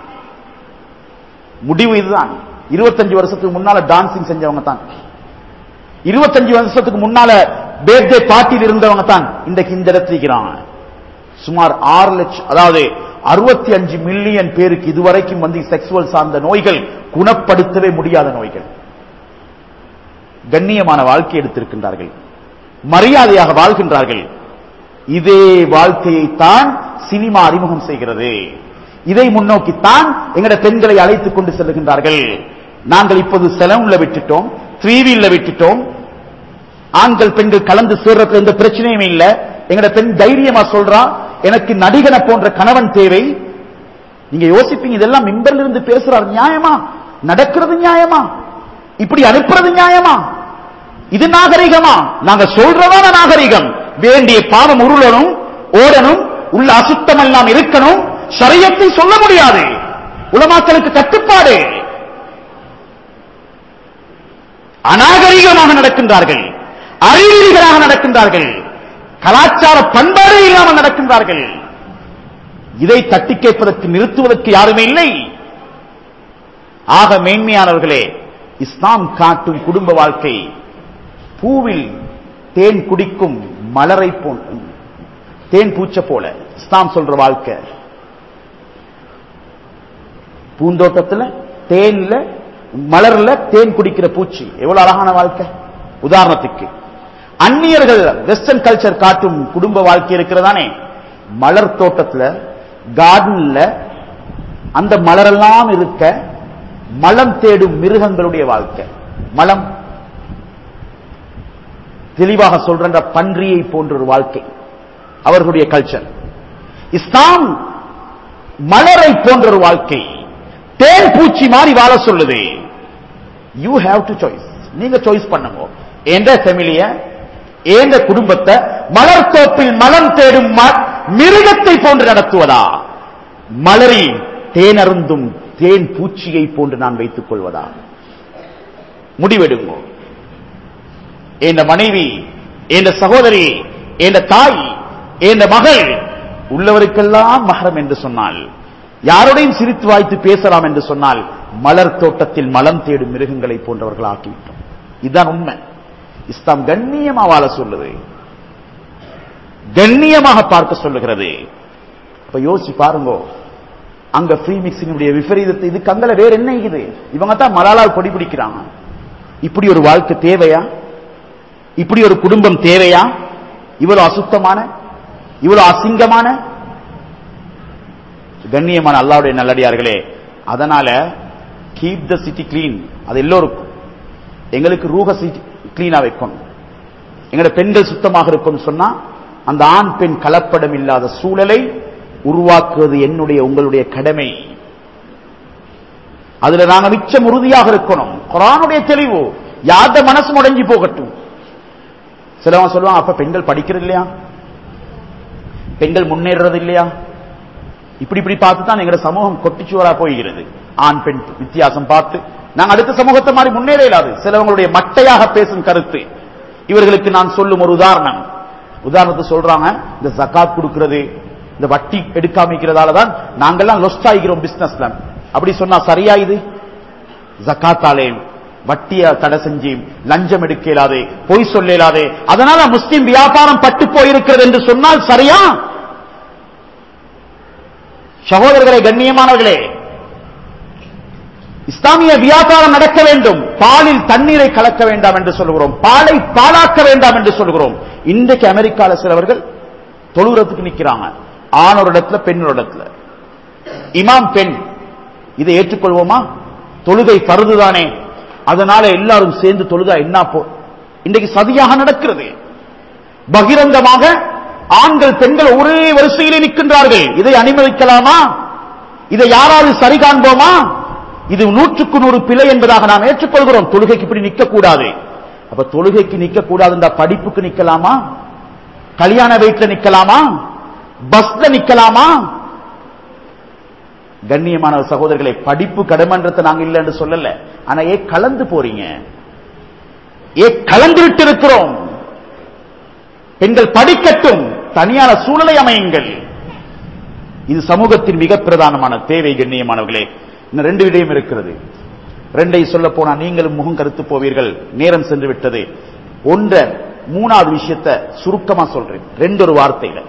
முடிவு இதுதான் இருபத்தஞ்சு வருஷத்துக்கு முன்னால டான்சிங் செஞ்சவங்க தான் இருபத்தஞ்சு வருஷத்துக்கு முன்னால பேர்தே பார்ட்டியில் இருந்தவங்க தான் இன்றைக்கு இந்த இடத்துல இருக்கிறாங்க சுமார் ஆறு லட்சம் அதாவது அறுபத்தி அஞ்சு மில்லியன் பேருக்கு இதுவரைக்கும் வந்து செக்ஸுவல் சார்ந்த நோய்கள் குணப்படுத்தவே முடியாத நோய்கள் கண்ணியமான வாழ்க்கை எடுத்திருக்கின்றார்கள் மரியாதையாக வாழ்கின்றார்கள் இதே வாழ்க்கையை தான் சினிமா அறிமுகம் செய்கிறது இதை முன்னோக்கித்தான் எங்கட பெண்களை அழைத்துக் கொண்டு செல்லுகின்றார்கள் நாங்கள் இப்போது செலவுல விட்டுட்டோம் த்ரீ வீல்ல விட்டுட்டோம் ஆண்கள் பெண்கள் கலந்து சேர்றதுல எந்த பிரச்சனையும் இல்ல எங்கட பெண் தைரியமா சொல்றா எனக்கு நடிகனை போன்ற கணவன் தேவை நீங்க யோசிப்பீங்க இதெல்லாம் மிம்பர்ல இருந்து பேசுறார் நியாயமா நடக்கிறது நியாயமா இப்படி அனுப்புறது நியாயமா இது நாகரிகமா நாங்க சொல்றதான நாகரிகம் வேண்டிய பாவம் உருளணும் ஓடணும் உள்ள அசுத்தம் எல்லாம் இருக்கணும் சரியத்தை சொல்ல முடியாது உலமாக்களுக்கு கட்டுப்பாடு அநாகரிகமாக நடக்கின்றார்கள் அறிவியல்களாக நடக்கின்றார்கள் கலாச்சார பண்பாடு இல்லாமல் நடக்கின்றார்கள் இதை தட்டி கேட்பதற்கு நிறுத்துவதற்கு யாருமே இல்லை ஆக மேன்மையானவர்களே இஸ்லாம் காட்டும் குடும்ப வாழ்க்கை பூவில் தேன் குடிக்கும் மலரை போல் தேன் பூச்ச போல இஸ்லாம் சொல்ற வாழ்க்கை பூந்தோட்டத்தில் தேன்ல மலர்ல தேன் குடிக்கிற பூச்சி எவ்வளவு அழகான வாழ்க்கை உதாரணத்துக்கு அந்நியர்கள் வெஸ்டர்ன் கல்ச்சர் காட்டும் குடும்ப வாழ்க்கை இருக்கிறதானே மலர் தோட்டத்தில் கார்டன்ல அந்த மலரெல்லாம் இருக்க மலம் தேடும் மிருகங்களுடைய வாழ்க்கை மலம் தெளிவாக சொல்ற பன்றியை போன்ற ஒரு வாழ்க்கை அவர்களுடைய கல்ச்சர் இஸ்லாம் மலரை போன்ற ஒரு வாழ்க்கை தேன் பூச்சி மாதிரி வாழ சொல்லுது யூ ஹேவ் டு சாய்ஸ் நீங்க சாய்ஸ் பண்ணுங்க எந்த ஃபெமிலிய எந்த குடும்பத்தை மலர் தோப்பில் மலம் தேடும் ம- மிருகத்தை போன்று நடத்துவதா மலரி தேனருந்தும் தேன் பூச்சியை போன்று நான் வைத்துக் கொள்வதா முடிவெடுங்க என் மனைவி என் சகோதரி என் தாய் என் மகள் உள்ளவருக்கெல்லாம் மகரம் என்று சொன்னால் யாரோடையும் சிரித்து வாய்த்து பேசலாம் என்று சொன்னால் மலர் தோட்டத்தில் மலம் தேடும் மிருகங்களை போன்றவர்கள் ஆக்கிவிட்டோம் இதுதான் உண்மை இஸ்லாம் கண்ணியமா வாழ சொல்லுது கண்ணியமாக பார்க்க சொல்லுகிறது அப்ப யோசிச்சு பாருங்க அங்க ஃப்ரீ மிக்சினுடைய விபரீதத்தை இது கங்கல வேற என்ன இது இவங்க தான் மலாலால் கொடி பிடிக்கிறாங்க இப்படி ஒரு வாழ்க்கை தேவையா இப்படி ஒரு குடும்பம் தேவையா இவ்வளவு அசுத்தமான இவ்வளவு அசிங்கமான கண்ணியமான அல்லாவுடைய நல்லடியார்களே அதனால கீப் த சிட்டி கிளீன் அது எல்லோருக்கும் எங்களுக்கு ரூக சிட்டி கிளீனா வைக்கணும் எங்களோட பெண்கள் சுத்தமாக இருக்கும்னு சொன்னா அந்த ஆண் பெண் கலப்படம் இல்லாத சூழலை உருவாக்குவது என்னுடைய உங்களுடைய கடமை அதுல நாங்க மிச்சம் உறுதியாக இருக்கணும் குரானுடைய தெளிவு யார்த மனசு முடங்கி போகட்டும் சிலவங்க சொல்லுவாங்க அப்ப பெண்கள் படிக்கிறது இல்லையா பெண்கள் முன்னேறது இல்லையா இப்படி இப்படி பார்த்து தான் எங்களோட சமூகம் கொட்டிச்சுவரா போகிறது ஆண் பெண் வித்தியாசம் பார்த்து நாங்க அடுத்த சமூகத்தை மாதிரி முன்னேற இயலாது சிலவங்களுடைய மட்டையாக பேசும் கருத்து இவர்களுக்கு நான் சொல்லும் ஒரு உதாரணம் உதாரணத்தை சொல்றாங்க இந்த ஜகாத் கொடுக்கிறது இந்த வட்டி எடுக்காமிக்கிறதால தான் நாங்கெல்லாம் லொஸ்ட் ஆகிக்கிறோம் பிசினஸ்ல அப்படி சொன்னா சரியா இது ஜக்காத்தாலே வட்டிய தடை செஞ்சு லஞ்சம் எடுக்க இயலாது பொய் சொல்ல இயலாது அதனால முஸ்லிம் வியாபாரம் பட்டு போயிருக்கிறது என்று சொன்னால் சரியா சகோதரர்களே கண்ணியமானவர்களே இஸ்லாமிய வியாபாரம் நடக்க வேண்டும் பாலில் தண்ணீரை கலக்க வேண்டாம் என்று சொல்கிறோம் பாலை பாலாக்க வேண்டாம் என்று சொல்கிறோம் இன்றைக்கு அமெரிக்கால சிலவர்கள் தொழுகிறதுக்கு நிக்கிறாங்க ஆண் ஒரு இடத்துல பெண் ஒரு இடத்துல இமாம் பெண் இதை ஏற்றுக்கொள்வோமா தொழுகை பருதுதானே அதனால எல்லாரும் சேர்ந்து தொழுதா என்ன போ இன்றைக்கு சதியாக நடக்கிறது பகிரங்கமாக ஆண்கள் பெண்கள் ஒரே வரிசையிலே நிற்கின்றார்கள் இதை அனுமதிக்கலாமா இதை யாராவது சரி காண்போமா இது நூற்றுக்கு நூறு பிழை என்பதாக நாம் ஏற்றுக்கொள்கிறோம் தொழுகைக்கு இப்படி நிற்க கூடாது அப்ப தொழுகைக்கு நிற்க கூடாது இந்த படிப்புக்கு நிக்கலாமா கல்யாண வீட்டில் நிக்கலாமா பஸ்ல நிக்கலாமா கண்ணியமான சகோதரர்களை படிப்பு கடமன்றத்தை நாங்க இல்லை என்று சொல்லல ஆனா ஏ கலந்து போறீங்க ஏ கலந்து விட்டு இருக்கிறோம் பெண்கள் படிக்கட்டும் தனியான சூழலை அமையுங்கள் இது சமூகத்தின் மிக பிரதானமான தேவை கண்ணியமானவர்களே இன்னும் ரெண்டு விடயம் இருக்கிறது ரெண்டை சொல்ல போனா நீங்களும் முகம் கருத்து போவீர்கள் நேரம் சென்று விட்டது ஒன்ற மூணாவது விஷயத்தை சுருக்கமா சொல்றேன் ரெண்டு ஒரு வார்த்தையில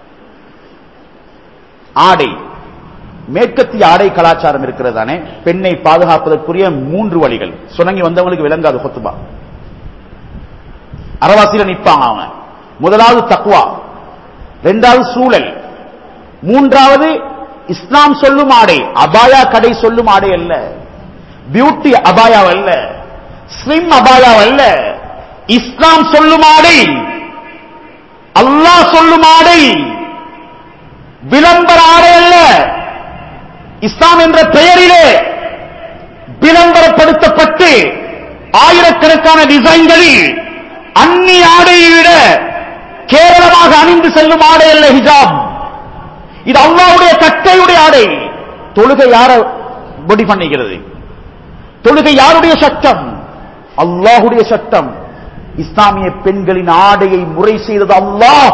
ஆடை மேற்கத்திய ஆடை கலாச்சாரம் இருக்கிறது தானே பெண்ணை பாதுகாப்பதற்குரிய மூன்று வழிகள் சுணங்கி வந்தவங்களுக்கு விளங்காது கொத்துபா அரவாசியில நிற்பாங்க அவங்க முதலாவது தக்குவா இரண்டாவது சூழல் மூன்றாவது இஸ்லாம் சொல்லும் ஆடை அபாயா கடை சொல்லும் ஆடை அல்ல பியூட்டி அபாயா அல்ல ஸ்லிம் அபாயா அல்ல இஸ்லாம் சொல்லும் ஆடை அல்லாஹ் சொல்லும் ஆடை விளம்பர ஆடை அல்ல இஸ்லாம் என்ற பெயரிலே விளம்பரப்படுத்தப்பட்டு ஆயிரக்கணக்கான டிசைன்களில் அந்நிய ஆடையை விட கேவலமாக அணிந்து செல்லும் ஆடை அல்ல ஹிஜாப் இது அல்லாவுடைய கட்டையுடைய ஆடை தொழுகை யார பொடி பண்ணுகிறது தொழுகை யாருடைய சட்டம் அல்லாஹுடைய சட்டம் இஸ்லாமிய பெண்களின் ஆடையை முறை செய்தது அல்லாஹ்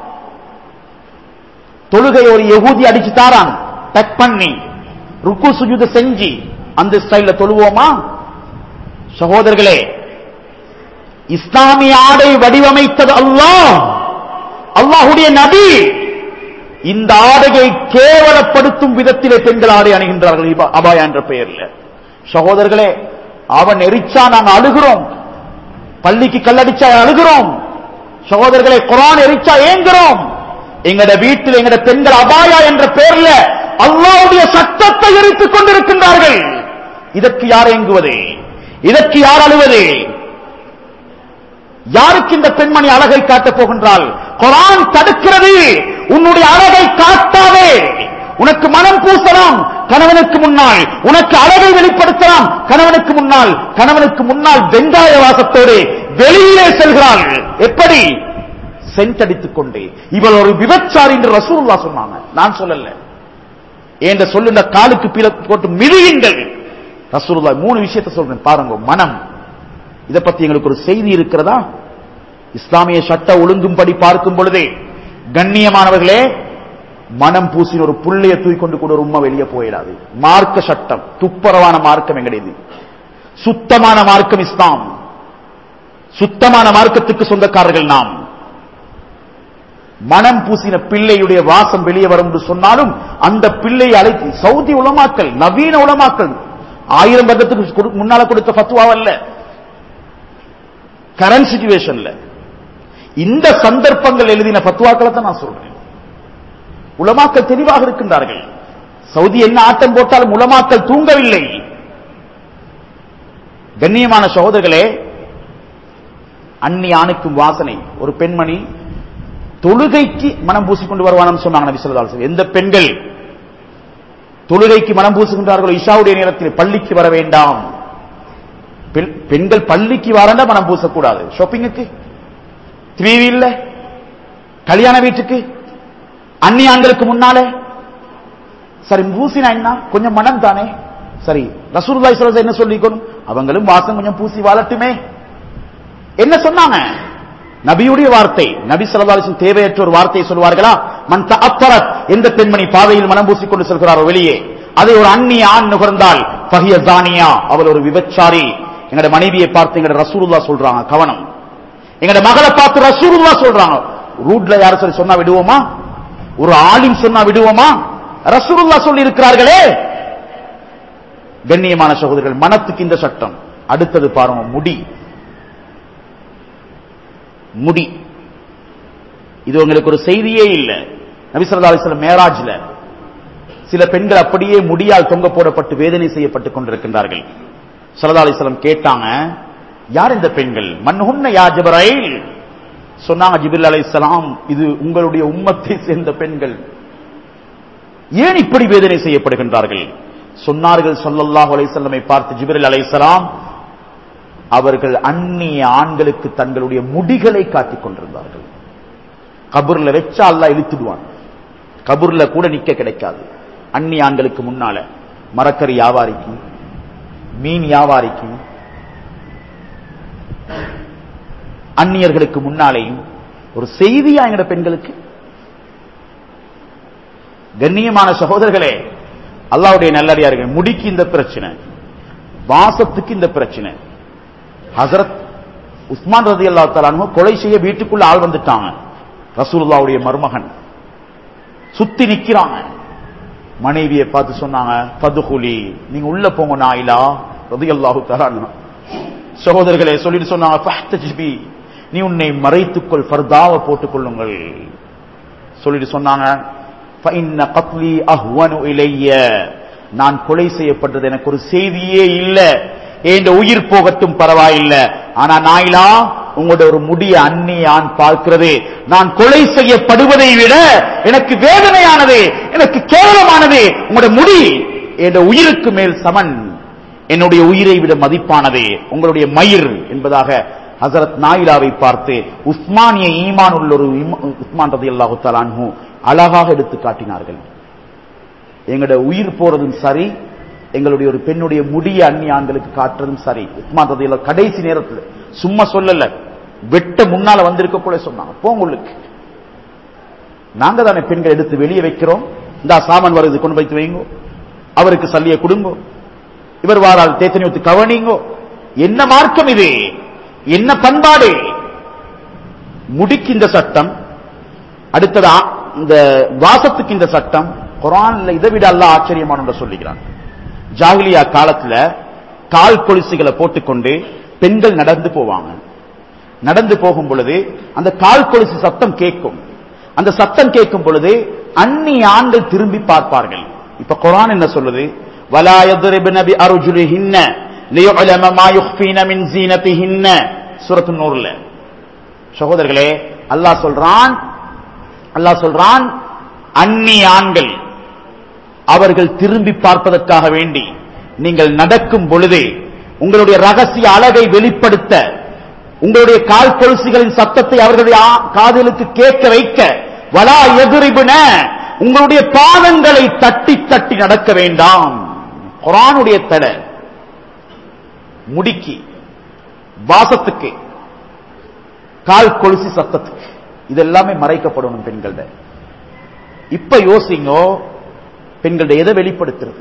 தொழுகை ஒரு யகூதி அடிச்சு தாரான் டக் பண்ணி ருக்கு சுஜுத செஞ்சு அந்த ஸ்டைல தொழுவோமா சகோதரர்களே இஸ்லாமிய ஆடை வடிவமைத்தது அல்லாஹ் அல்லாஹுடைய நபி இந்த ஆடையை கேவலப்படுத்தும் விதத்திலே பெண்கள் ஆடை அணுகின்றார்கள் இபா- அபாயா என்ற பெயரில் சகோதரர்களே அவன் எரிச்சா நாங்க அழுகிறோம் பள்ளிக்கு கல்லடிச்சா அழுகிறோம் சகோதரர்களே குரான் எரிச்சா ஏங்குறோம் எங்கட வீட்டில் எங்கட பெண்கள் அபாயா என்ற பெயர்ல அல்லாவுடைய சட்டத்தை எரித்துக் கொண்டிருக்கின்றார்கள் இதற்கு யார் ஏங்குவது இதற்கு யார் அழுவது யாருக்கு இந்த பெண்மணி அழகை காட்டப் போகின்றாள் குரான் தடுக்கிறது உன்னுடைய அழகை காட்டாதே உனக்கு மனம் பூசலாம் கணவனுக்கு முன்னால் உனக்கு அழகை வெளிப்படுத்தலாம் கணவனுக்கு முன்னால் கணவனுக்கு முன்னால் வெங்காய வாசத்தோடு வெளியிலே செல்கிறாள் எப்படி சென்டடித்துக் கொண்டு இவள் ஒரு விபச்சாரி என்று ரசூலுல்லா சொன்னாங்க நான் சொல்லல என்ற சொல்லுண்ட காலுக்கு பீல போட்டு மிதியுங்கள் ரசூலுல்லா மூணு விஷயத்தை சொல்றேன் பாருங்க மனம் இதை பத்தி எங்களுக்கு ஒரு செய்தி இருக்கிறதா இஸ்லாமிய சட்ட ஒழுங்கும்படி பார்க்கும் பொழுதே கண்ணியமானவர்களே மனம் பூசின ஒரு புள்ளைய தூக்கி கொண்டு கூட ஒரு உண்மை வெளியே போயிடாது மார்க்க சட்டம் துப்பரவான மார்க்கம் எங்கடையது சுத்தமான மார்க்கம் இஸ்லாம் சுத்தமான மார்க்கத்துக்கு சொந்தக்காரர்கள் நாம் மனம் பூசின பிள்ளையுடைய வாசம் வெளியே வரும் என்று சொன்னாலும் அந்த பிள்ளையை அழைத்து சவுதி உலமாக்கல் நவீன உலமாக்கல் ஆயிரம் வருடத்துக்கு கொடு- முன்னால கொடுத்த ஃபத்வாவல்ல கரண்ட் சிச்சுவேஷன்ல இந்த சந்தர்ப்பங்கள் எழுதின பத்துவாக்களை தான் நான் சொல்றேன் உலமாக்கள் தெளிவாக இருக்கின்றார்கள் சவுதி என்ன ஆட்டம் போட்டாலும் உலமாக்கள் தூங்கவில்லை கண்ணியமான சகோதரர்களே அந்நி ஆணுக்கும் வாசனை ஒரு பெண்மணி தொழுகைக்கு மனம் பூசிக்கொண்டு வருவான்னு சொன்னாங்க நபி ஸல்லல்லாஹு அலைஹி வஸல்லம். எந்த பெண்கள் தொழுகைக்கு மனம் பூசுகின்றார்களோ இஷாவுடைய நேரத்தில் பள்ளிக்கு வர வேண்டாம் பெண்- பெண்கள் பள்ளிக்கு வரண்டா மனம் பூசக்கூடாது ஷாப்பிங்குக்கு டிவி இல்ல கல்யாண வீட்டுக்கு அந்நி ஆண்களுக்கு முன்னாலே சரி பூசினா என்ன கொஞ்சம் மனம் தானே சரி ரசூலுல்லாஹி ஸல்லல்லாஹு அலைஹி வஸல்லம் என்ன சொல்லிக்கணும் அவங்களும் வாசம் கொஞ்சம் பூசி வாழட்டுமே என்ன சொன்னாங்க நபியுடைய வார்த்தை நபி ஸல்லல்லாஹு அலைஹி வஸல்லம் தேவையற்ற ஒரு வார்த்தையை சொல்வார்களா மன் தஅத்தரத் எந்த பெண்மணி பாதையில் மனம் பூசிக்கொண்டு செல்கிறாரோ வெளியே அதை ஒரு அந்நிய ஆண் நுகர்ந்தால் ஃபஹிய ஜானியா அவள் ஒரு விபச்சாரி எங்கட மனைவியை பார்த்து எங்கட ரசூலுல்லாஹ் சொல்றாங்க கவனம் எங்கட மகளை பார்த்து ரசூலுல்லாஹ் சொல்றாங்க ரூட்ல யாரும் சொல்லி சொன்னா விடுவோமா ஒரு ஆலிம் சொன்னா விடுவோமா ரசூலுல்லாஹ் சொல்லி இருக்கிறார்களே கண்ணியமான சகோதரர்கள் மனத்துக்கு இந்த சட்டம் அடுத்தது பாருங்க முடி முடி இது உங்களுக்கு ஒரு செய்தியே இல்ல நபி ஸல்லல்லாஹு அலைஹி வஸல்லம் மேராஜ்ல சில பெண்கள் அப்படியே முடியால் தொங்க போடப்பட்டு வேதனை செய்யப்பட்டுக் கொண்டிருக்கின்றார்கள் ஸல்லல்லாஹு அலைஹி வஸல்லம் கேட்டாங்க யார் இந்த பெண்கள் மன்ஹுன்ன யா ஜிப்ரைல் சொன்னாங்க ஜிப்ரில் அலைஹிஸ்ஸலாம் இது உங்களுடைய உம்மத்தை சேர்ந்த பெண்கள் ஏன் இப்படி வேதனை செய்யப்படுகின்றார்கள் சொன்னார்கள் ஸல்லல்லாஹு அலைஹி வஸல்லமை பார்த்து ஜிப்ரில் அலைஹிஸ்ஸலாம் அவர்கள் அந்நிய ஆண்களுக்கு தங்களுடைய முடிகளை காட்டிக் கொண்டிருந்தார்கள் கபூர்ல வச்சா அல்லாஹ் இழுத்துடுவான் கபூர்ல கூட நிக்க கிடைக்காது அந்நிய ஆண்களுக்கு முன்னால மரக்கறி வியாபாரிக்கு மீன் வியாபாரிக்கு அந்நியர்களுக்கு முன்னாலேயும் ஒரு செய்தியா எங்கட பெண்களுக்கு கண்ணியமான சகோதரர்களே அல்லாவுடைய நல்லடியார்கள் முடிக்கு இந்த பிரச்சனை வாசத்துக்கு இந்த பிரச்சனை ஹசரத் உஸ்மான் ரதி அல்லா தலானு கொலை செய்ய வீட்டுக்குள்ள ஆள் வந்துட்டாங்க ரசூலுல்லாவுடைய மருமகன் சுத்தி நிக்கிறாங்க மனைவியை பார்த்து சொன்னாங்க பதுகுலி நீங்க உள்ள போங்க நாயிலா ரதி அல்லாஹு தலானு சகோதரர்களே சொல்லிட்டு சொன்னாங்க "ஃபஹ்தஜிபி, நீ உன்னை மறைத்துக்கொள் ஃபர்தாவை போட்டுக் கொள்ளுங்கள் சொல்லிட்டு சொன்னாங்க "ஃபஇன்ன கத்லி அஹ்வனு இலைய நான் கொலை செய்யப்பட்டது எனக்கு ஒரு செய்தியே இல்ல என் உயிர் போகட்டும் பரவாயில்ல ஆனா நாயிலா உங்களோட ஒரு முடிய அந்நிய ஆண் பார்க்கிறது நான் கொலை செய்யப்படுவதை விட எனக்கு வேதனையானது எனக்கு கேவலமானது உங்களோட முடி என் உயிருக்கு மேல் சமன் என்னுடைய உயிரை விட மதிப்பானது உங்களுடைய மயிர் என்பதாக ஹசரத் நாயிலாவை பார்த்து உஸ்மானிய ஈமான் உள்ள ஒரு இம- உஸ்மான் ரதி அல்லாஹு தலான்ஹு அழகாக எடுத்து காட்டினார்கள் எங்களுடைய உயிர் போறதும் சரி எங்களுடைய ஒரு பெண்ணுடைய முடிய அந்நிய ஆண்களுக்கு காட்டுறதும் சரி உஸ்மான் ரதி அல்லாஹ் கடைசி நேரத்தில் சும்மா சொல்லல வெட்ட முன்னால வந்திருக்க கூட சொன்னாங்க போங்க உள்ளுக்கு நாங்க தானே பெண்கள் எடுத்து வெளியே வைக்கிறோம் இந்த சாமான் வருது கொண்டு வைத்து வைங்கோ அவருக்கு சல்லிய கொடுங்கோ இவர் வாரால் தேத்தனி ஊத்து கவனிங்கோ என்ன மார்க்கம் இது என்ன பண்பாடு முடிக்கு இந்த சட்டம் அடுத்தது ஆ- இந்த வாசத்துக்கு இந்த சட்டம் குரான்ல இதை விட அல்லாஹ் ஆச்சரியமான ஒன்றை சொல்லுகிறான் ஜாகிலியா காலத்துல கால் கொலுசுகளை போட்டுக்கொண்டு பெண்கள் நடந்து போவாங்க நடந்து போகும் பொழுது அந்த கால் கொலுசு சத்தம் கேட்கும் அந்த சத்தம் கேட்கும் பொழுது அந்நிய ஆண்கள் திரும்பி பார்ப்பார்கள் இப்ப குர்ஆன் என்ன சொல்லுது வலா யضربن بأرجلهن ليعلم ما يخفين من زينتهن சூரத்து நூறுல சகோதரர்களே அல்லாஹ் சொல்றான் அல்லாஹ் சொல்றான் அந்நிய ஆண்கள் அவர்கள் திரும்பி பார்ப்பதற்காக வேண்டி நீங்கள் நடக்கும் பொழுது உங்களுடைய ரகசிய அழகை வெளிப்படுத்த உங்களுடைய கால் கொலுசுகளின் சத்தத்தை அவர்களுடைய ஆ- காதுகளுக்கு கேட்க வைக்க வலா எதிரிபுன உங்களுடைய பாதங்களை தட்டி தட்டி நடக்க வேண்டாம் குரானுடைய தடை முடிக்கி வாசத்துக்கு கால் கொலுசி சத்தத்துக்கு இது எல்லாமே மறைக்கப்படணும் பெண்கள்ட இப்ப யோசிங்கோ பெண்களோட எதை வெளிப்படுத்துறது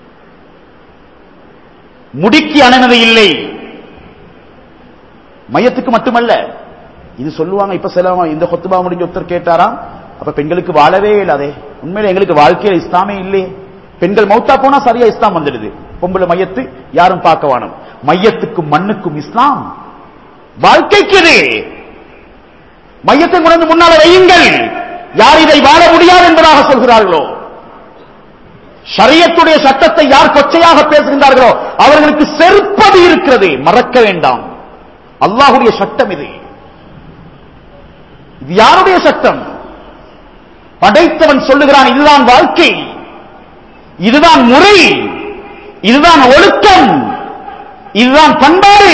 முடிக்கு அனுமதி இல்லை மையத்துக்கு மட்டுமல்ல இது சொல்லுவாங்க இப்ப சிலவங்க இந்த கொத்துபா முடிஞ்ச ஒருத்தர் கேட்டாராம் அப்ப பெண்களுக்கு வாழவே இல்லாதே உண்மையில எங்களுக்கு வாழ்க்கையில இஸ்லாமே இல்லையே பெண்கள் மௌத்தா போனா சரியா இஸ்லாம் வந்துடுது பொம்பளை மையத்து யாரும் பார்க்க வேணும் மையத்துக்கும் மண்ணுக்கும் இஸ்லாம் வாழ்க்கைக்கு இது மையத்தை கொண்டு முன்னால வையுங்கள் யார் இதை வாழ முடியாது என்பதாக சொல்கிறார்களோ ஷரியத்துடைய சட்டத்தை யார் கொச்சையாக பேசுகின்றார்களோ அவர்களுக்கு செருப்பது இருக்கிறது மறக்க வேண்டாம் அல்லாஹுடைய சட்டம் இது இது யாருடைய சட்டம் படைத்தவன் சொல்லுகிறான் இதுதான் வாழ்க்கை இதுதான் முறை இதுதான் ஒழுக்கம் இதுதான் பண்பாடு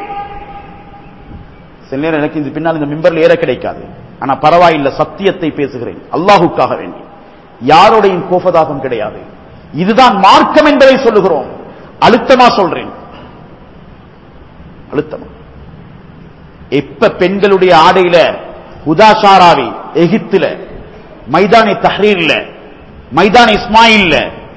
சில நேரம் எனக்கு இது பின்னால் இந்த மிம்பர்ல ஏற கிடைக்காது ஆனா பரவாயில்லை சத்தியத்தை பேசுகிறேன் அல்லாஹுக்காக வேண்டி யாருடையும் கோபதாகம் கிடையாது இதுதான் மார்க்கம் என்பதை சொல்லுகிறோம் அழுத்தமா சொல்றேன் அழுத்தமா எப்ப பெண்களுடைய ஆடையில ஹுதாஷாராவி எகிப்துல மைதானி தஹ்ரீர்ல மைதானி இஸ்மாயில்ல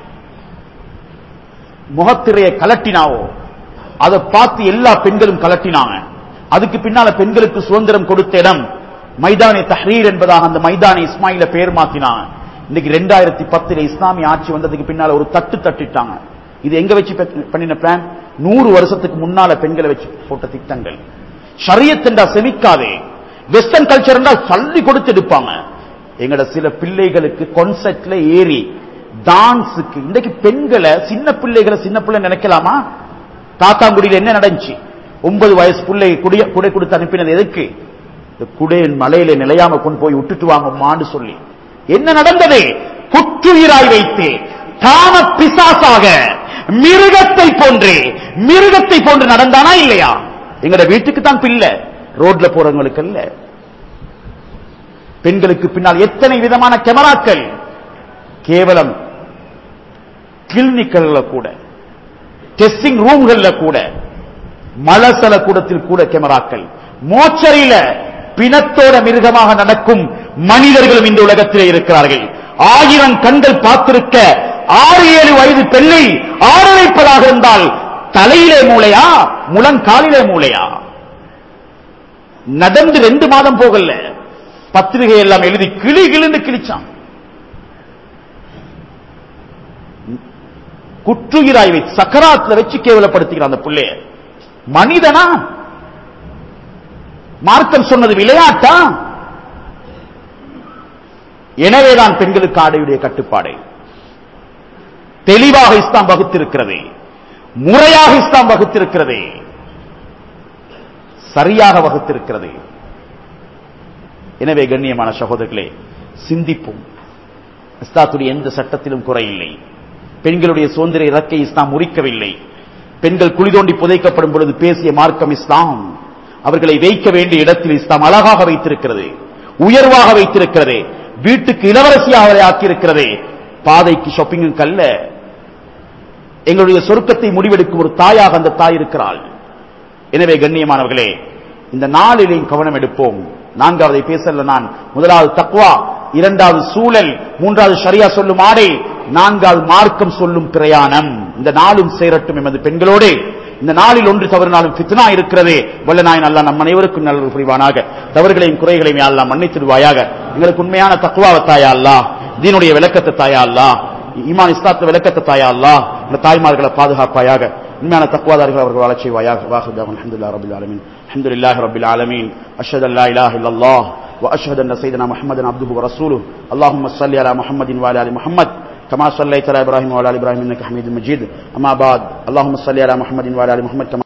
முகத்திரைய கலட்டினாவோ அதை பார்த்து எல்லா பெண்களும் கலட்டினாங்க அதுக்கு பின்னால பெண்களுக்கு சுதந்திரம் கொடுத்த இடம் மைதானி தஹ்ரீர் என்பதாக அந்த மைதானி இஸ்மாயில பேர் மாத்தினாங்க இன்னைக்கு ரெண்டாயிரத்தி பத்துல இஸ்லாமிய ஆட்சி வந்ததுக்கு பின்னால ஒரு தட்டு தட்டிட்டாங்க இது எங்க வச்சு பெ- பண்ணின பிளான் நூறு வருஷத்துக்கு முன்னால பெண்களை வச்சு போட்ட திட்டங்கள் ஷரியத் என்றா செமிக்காதே வெஸ்டர்ன் கல்ச்சர் என்றால் சல்லி கொடுத்து எடுப்பாங்க எங்கட சில பிள்ளைகளுக்கு கான்செர்ட்ல ஏறி டான்ஸுக்கு இன்றைக்கு பெண்களை சின்ன பிள்ளைகளை சின்ன பிள்ளை நினைக்கலாமா காத்தாங்குடியில் என்ன நடந்துச்சு ஒன்பது வயசு பிள்ளை குடிய குடை கொடுத்து அனுப்பினது எதுக்கு இந்த குடையின் மலையில நிலையாம கொண்டு போய் விட்டுட்டு வாங்கம்மான்னு சொல்லி என்ன நடந்தது குற்றுயிராய் வைத்து காம பிசாசாக மிருகத்தை போன்று மிருகத்தை போன்று நடந்தானா இல்லையா எங்கட வீட்டுக்கு தான் பிள்ளை ரோட்ல போறவங்களுக்கு அல்ல பெண்களுக்கு பின்னால் எத்தனை விதமான கேமராக்கள் கேவலம் கிளினிக்கல்ல கூட டெஸ்டிங் ரூம்கள்ல கூட மலசல கூடத்தில் கூட கேமராக்கள் மோச்சரியில பிணத்தோட மிருகமாக நடக்கும் மனிதர்களும் இந்த உலகத்திலே இருக்கிறார்கள் ஆயிரம் கண்கள் பார்த்திருக்க ஆறு ஏழு வயது பெண்ணை ஆரழைப்பதாக இருந்தால் தலையிலே மூளையா முழங்காலிலே மூளையா நடந்து ரெண்டு மாதம் போகல பத்திரிகை எல்லாம் எழுதி கிளி கிளின்னு கிழிச்சான் குற்றுயிராய் வை சக்கராத்துல வச்சு கேவலப்படுத்துகிறான் அந்த பிள்ளைய மனிதனா மார்க்கம் சொன்னது விளையாட்டா எனவேதான் பெண்களுக்கு ஆடையுடைய கட்டுப்பாடு தெளிவாக இஸ்லாம் வகுத்திருக்கிறது முறையாக இஸ்லாம் வகுத்திருக்கிறது சரியாக வகுத்திருக்கிறது எனவே கண்ணியமான சகோதரர்களே சிந்திப்போம் இஸ்லாத்துடைய எந்த சட்டத்திலும் குறையில்லை பெண்களுடைய சுதந்திர இறக்கை இஸ்லாம் முறிக்கவில்லை பெண்கள் குழி தோண்டி புதைக்கப்படும் பொழுது பேசிய மார்க்கம் இஸ்லாம் அவர்களை வைக்க வேண்டிய இடத்தில் இஸ்லாம் அழகாக வைத்திருக்கிறது உயர்வாக வைத்திருக்கிறது வீட்டுக்கு இளவரசியாக அவரை ஆக்கியிருக்கிறது பாதைக்கு ஷாப்பிங்கும் கல்ல எங்களுடைய சொர்க்கத்தை முடிவெடுக்கும் ஒரு தாயாக அந்த தாய் இருக்கிறாள் எனவே கண்ணியமானவர்களே இந்த நாளிலேயும் கவனம் எடுப்போம் நான்காவதை பேசல நான் முதலாவது தக்வா இரண்டாவது சூழல் மூன்றாவது ஷரியா சொல்லும் ஆடை நான்காவது மார்க்கம் சொல்லும் பிரயாணம் இந்த நாளும் சேரட்டும் எமது பெண்களோடு இந்த நாளில் ஒன்று தவறினாலும் ஃபித்னா இருக்கிறது வல்ல நாயன் அல்லா நம் அனைவருக்கும் நல்ல புரிவானாக தவறுகளையும் குறைகளையும் யா அல்லாஹ் மன்னித்திடுவாயாக எங்களுக்கு உண்மையான தக்குவாவை தாயா அல்லா தீனுடைய விளக்கத்தை தாயா அல்லா ஈமான் இஸ்லாத்து விளக்கத்தை தாயா அல்லா இந்த தாய்மார்களை பாதுகாப்பாயாக உண்மையான தக்குவாதார்கள் அவர்கள் வாழச் செய்வாயாக வாஹுதாம் அல்ஹம்துலில்லாஹி ரப்பில் ஆலமீன் அல்ஹம்துலில்லாஹி ரப்பில் ஆலமீன் அஷ்ஹது அன் லா இலாஹ இல்லல்லாஹ் واشهد ان سيدنا محمدا عبده ورسوله اللهم صل على محمد وعلى ال محمد كما صليت على ابراهيم وعلى ال ابراهيم انك حميد مجيد اما بعد اللهم صل على محمد وعلى ال محمد كما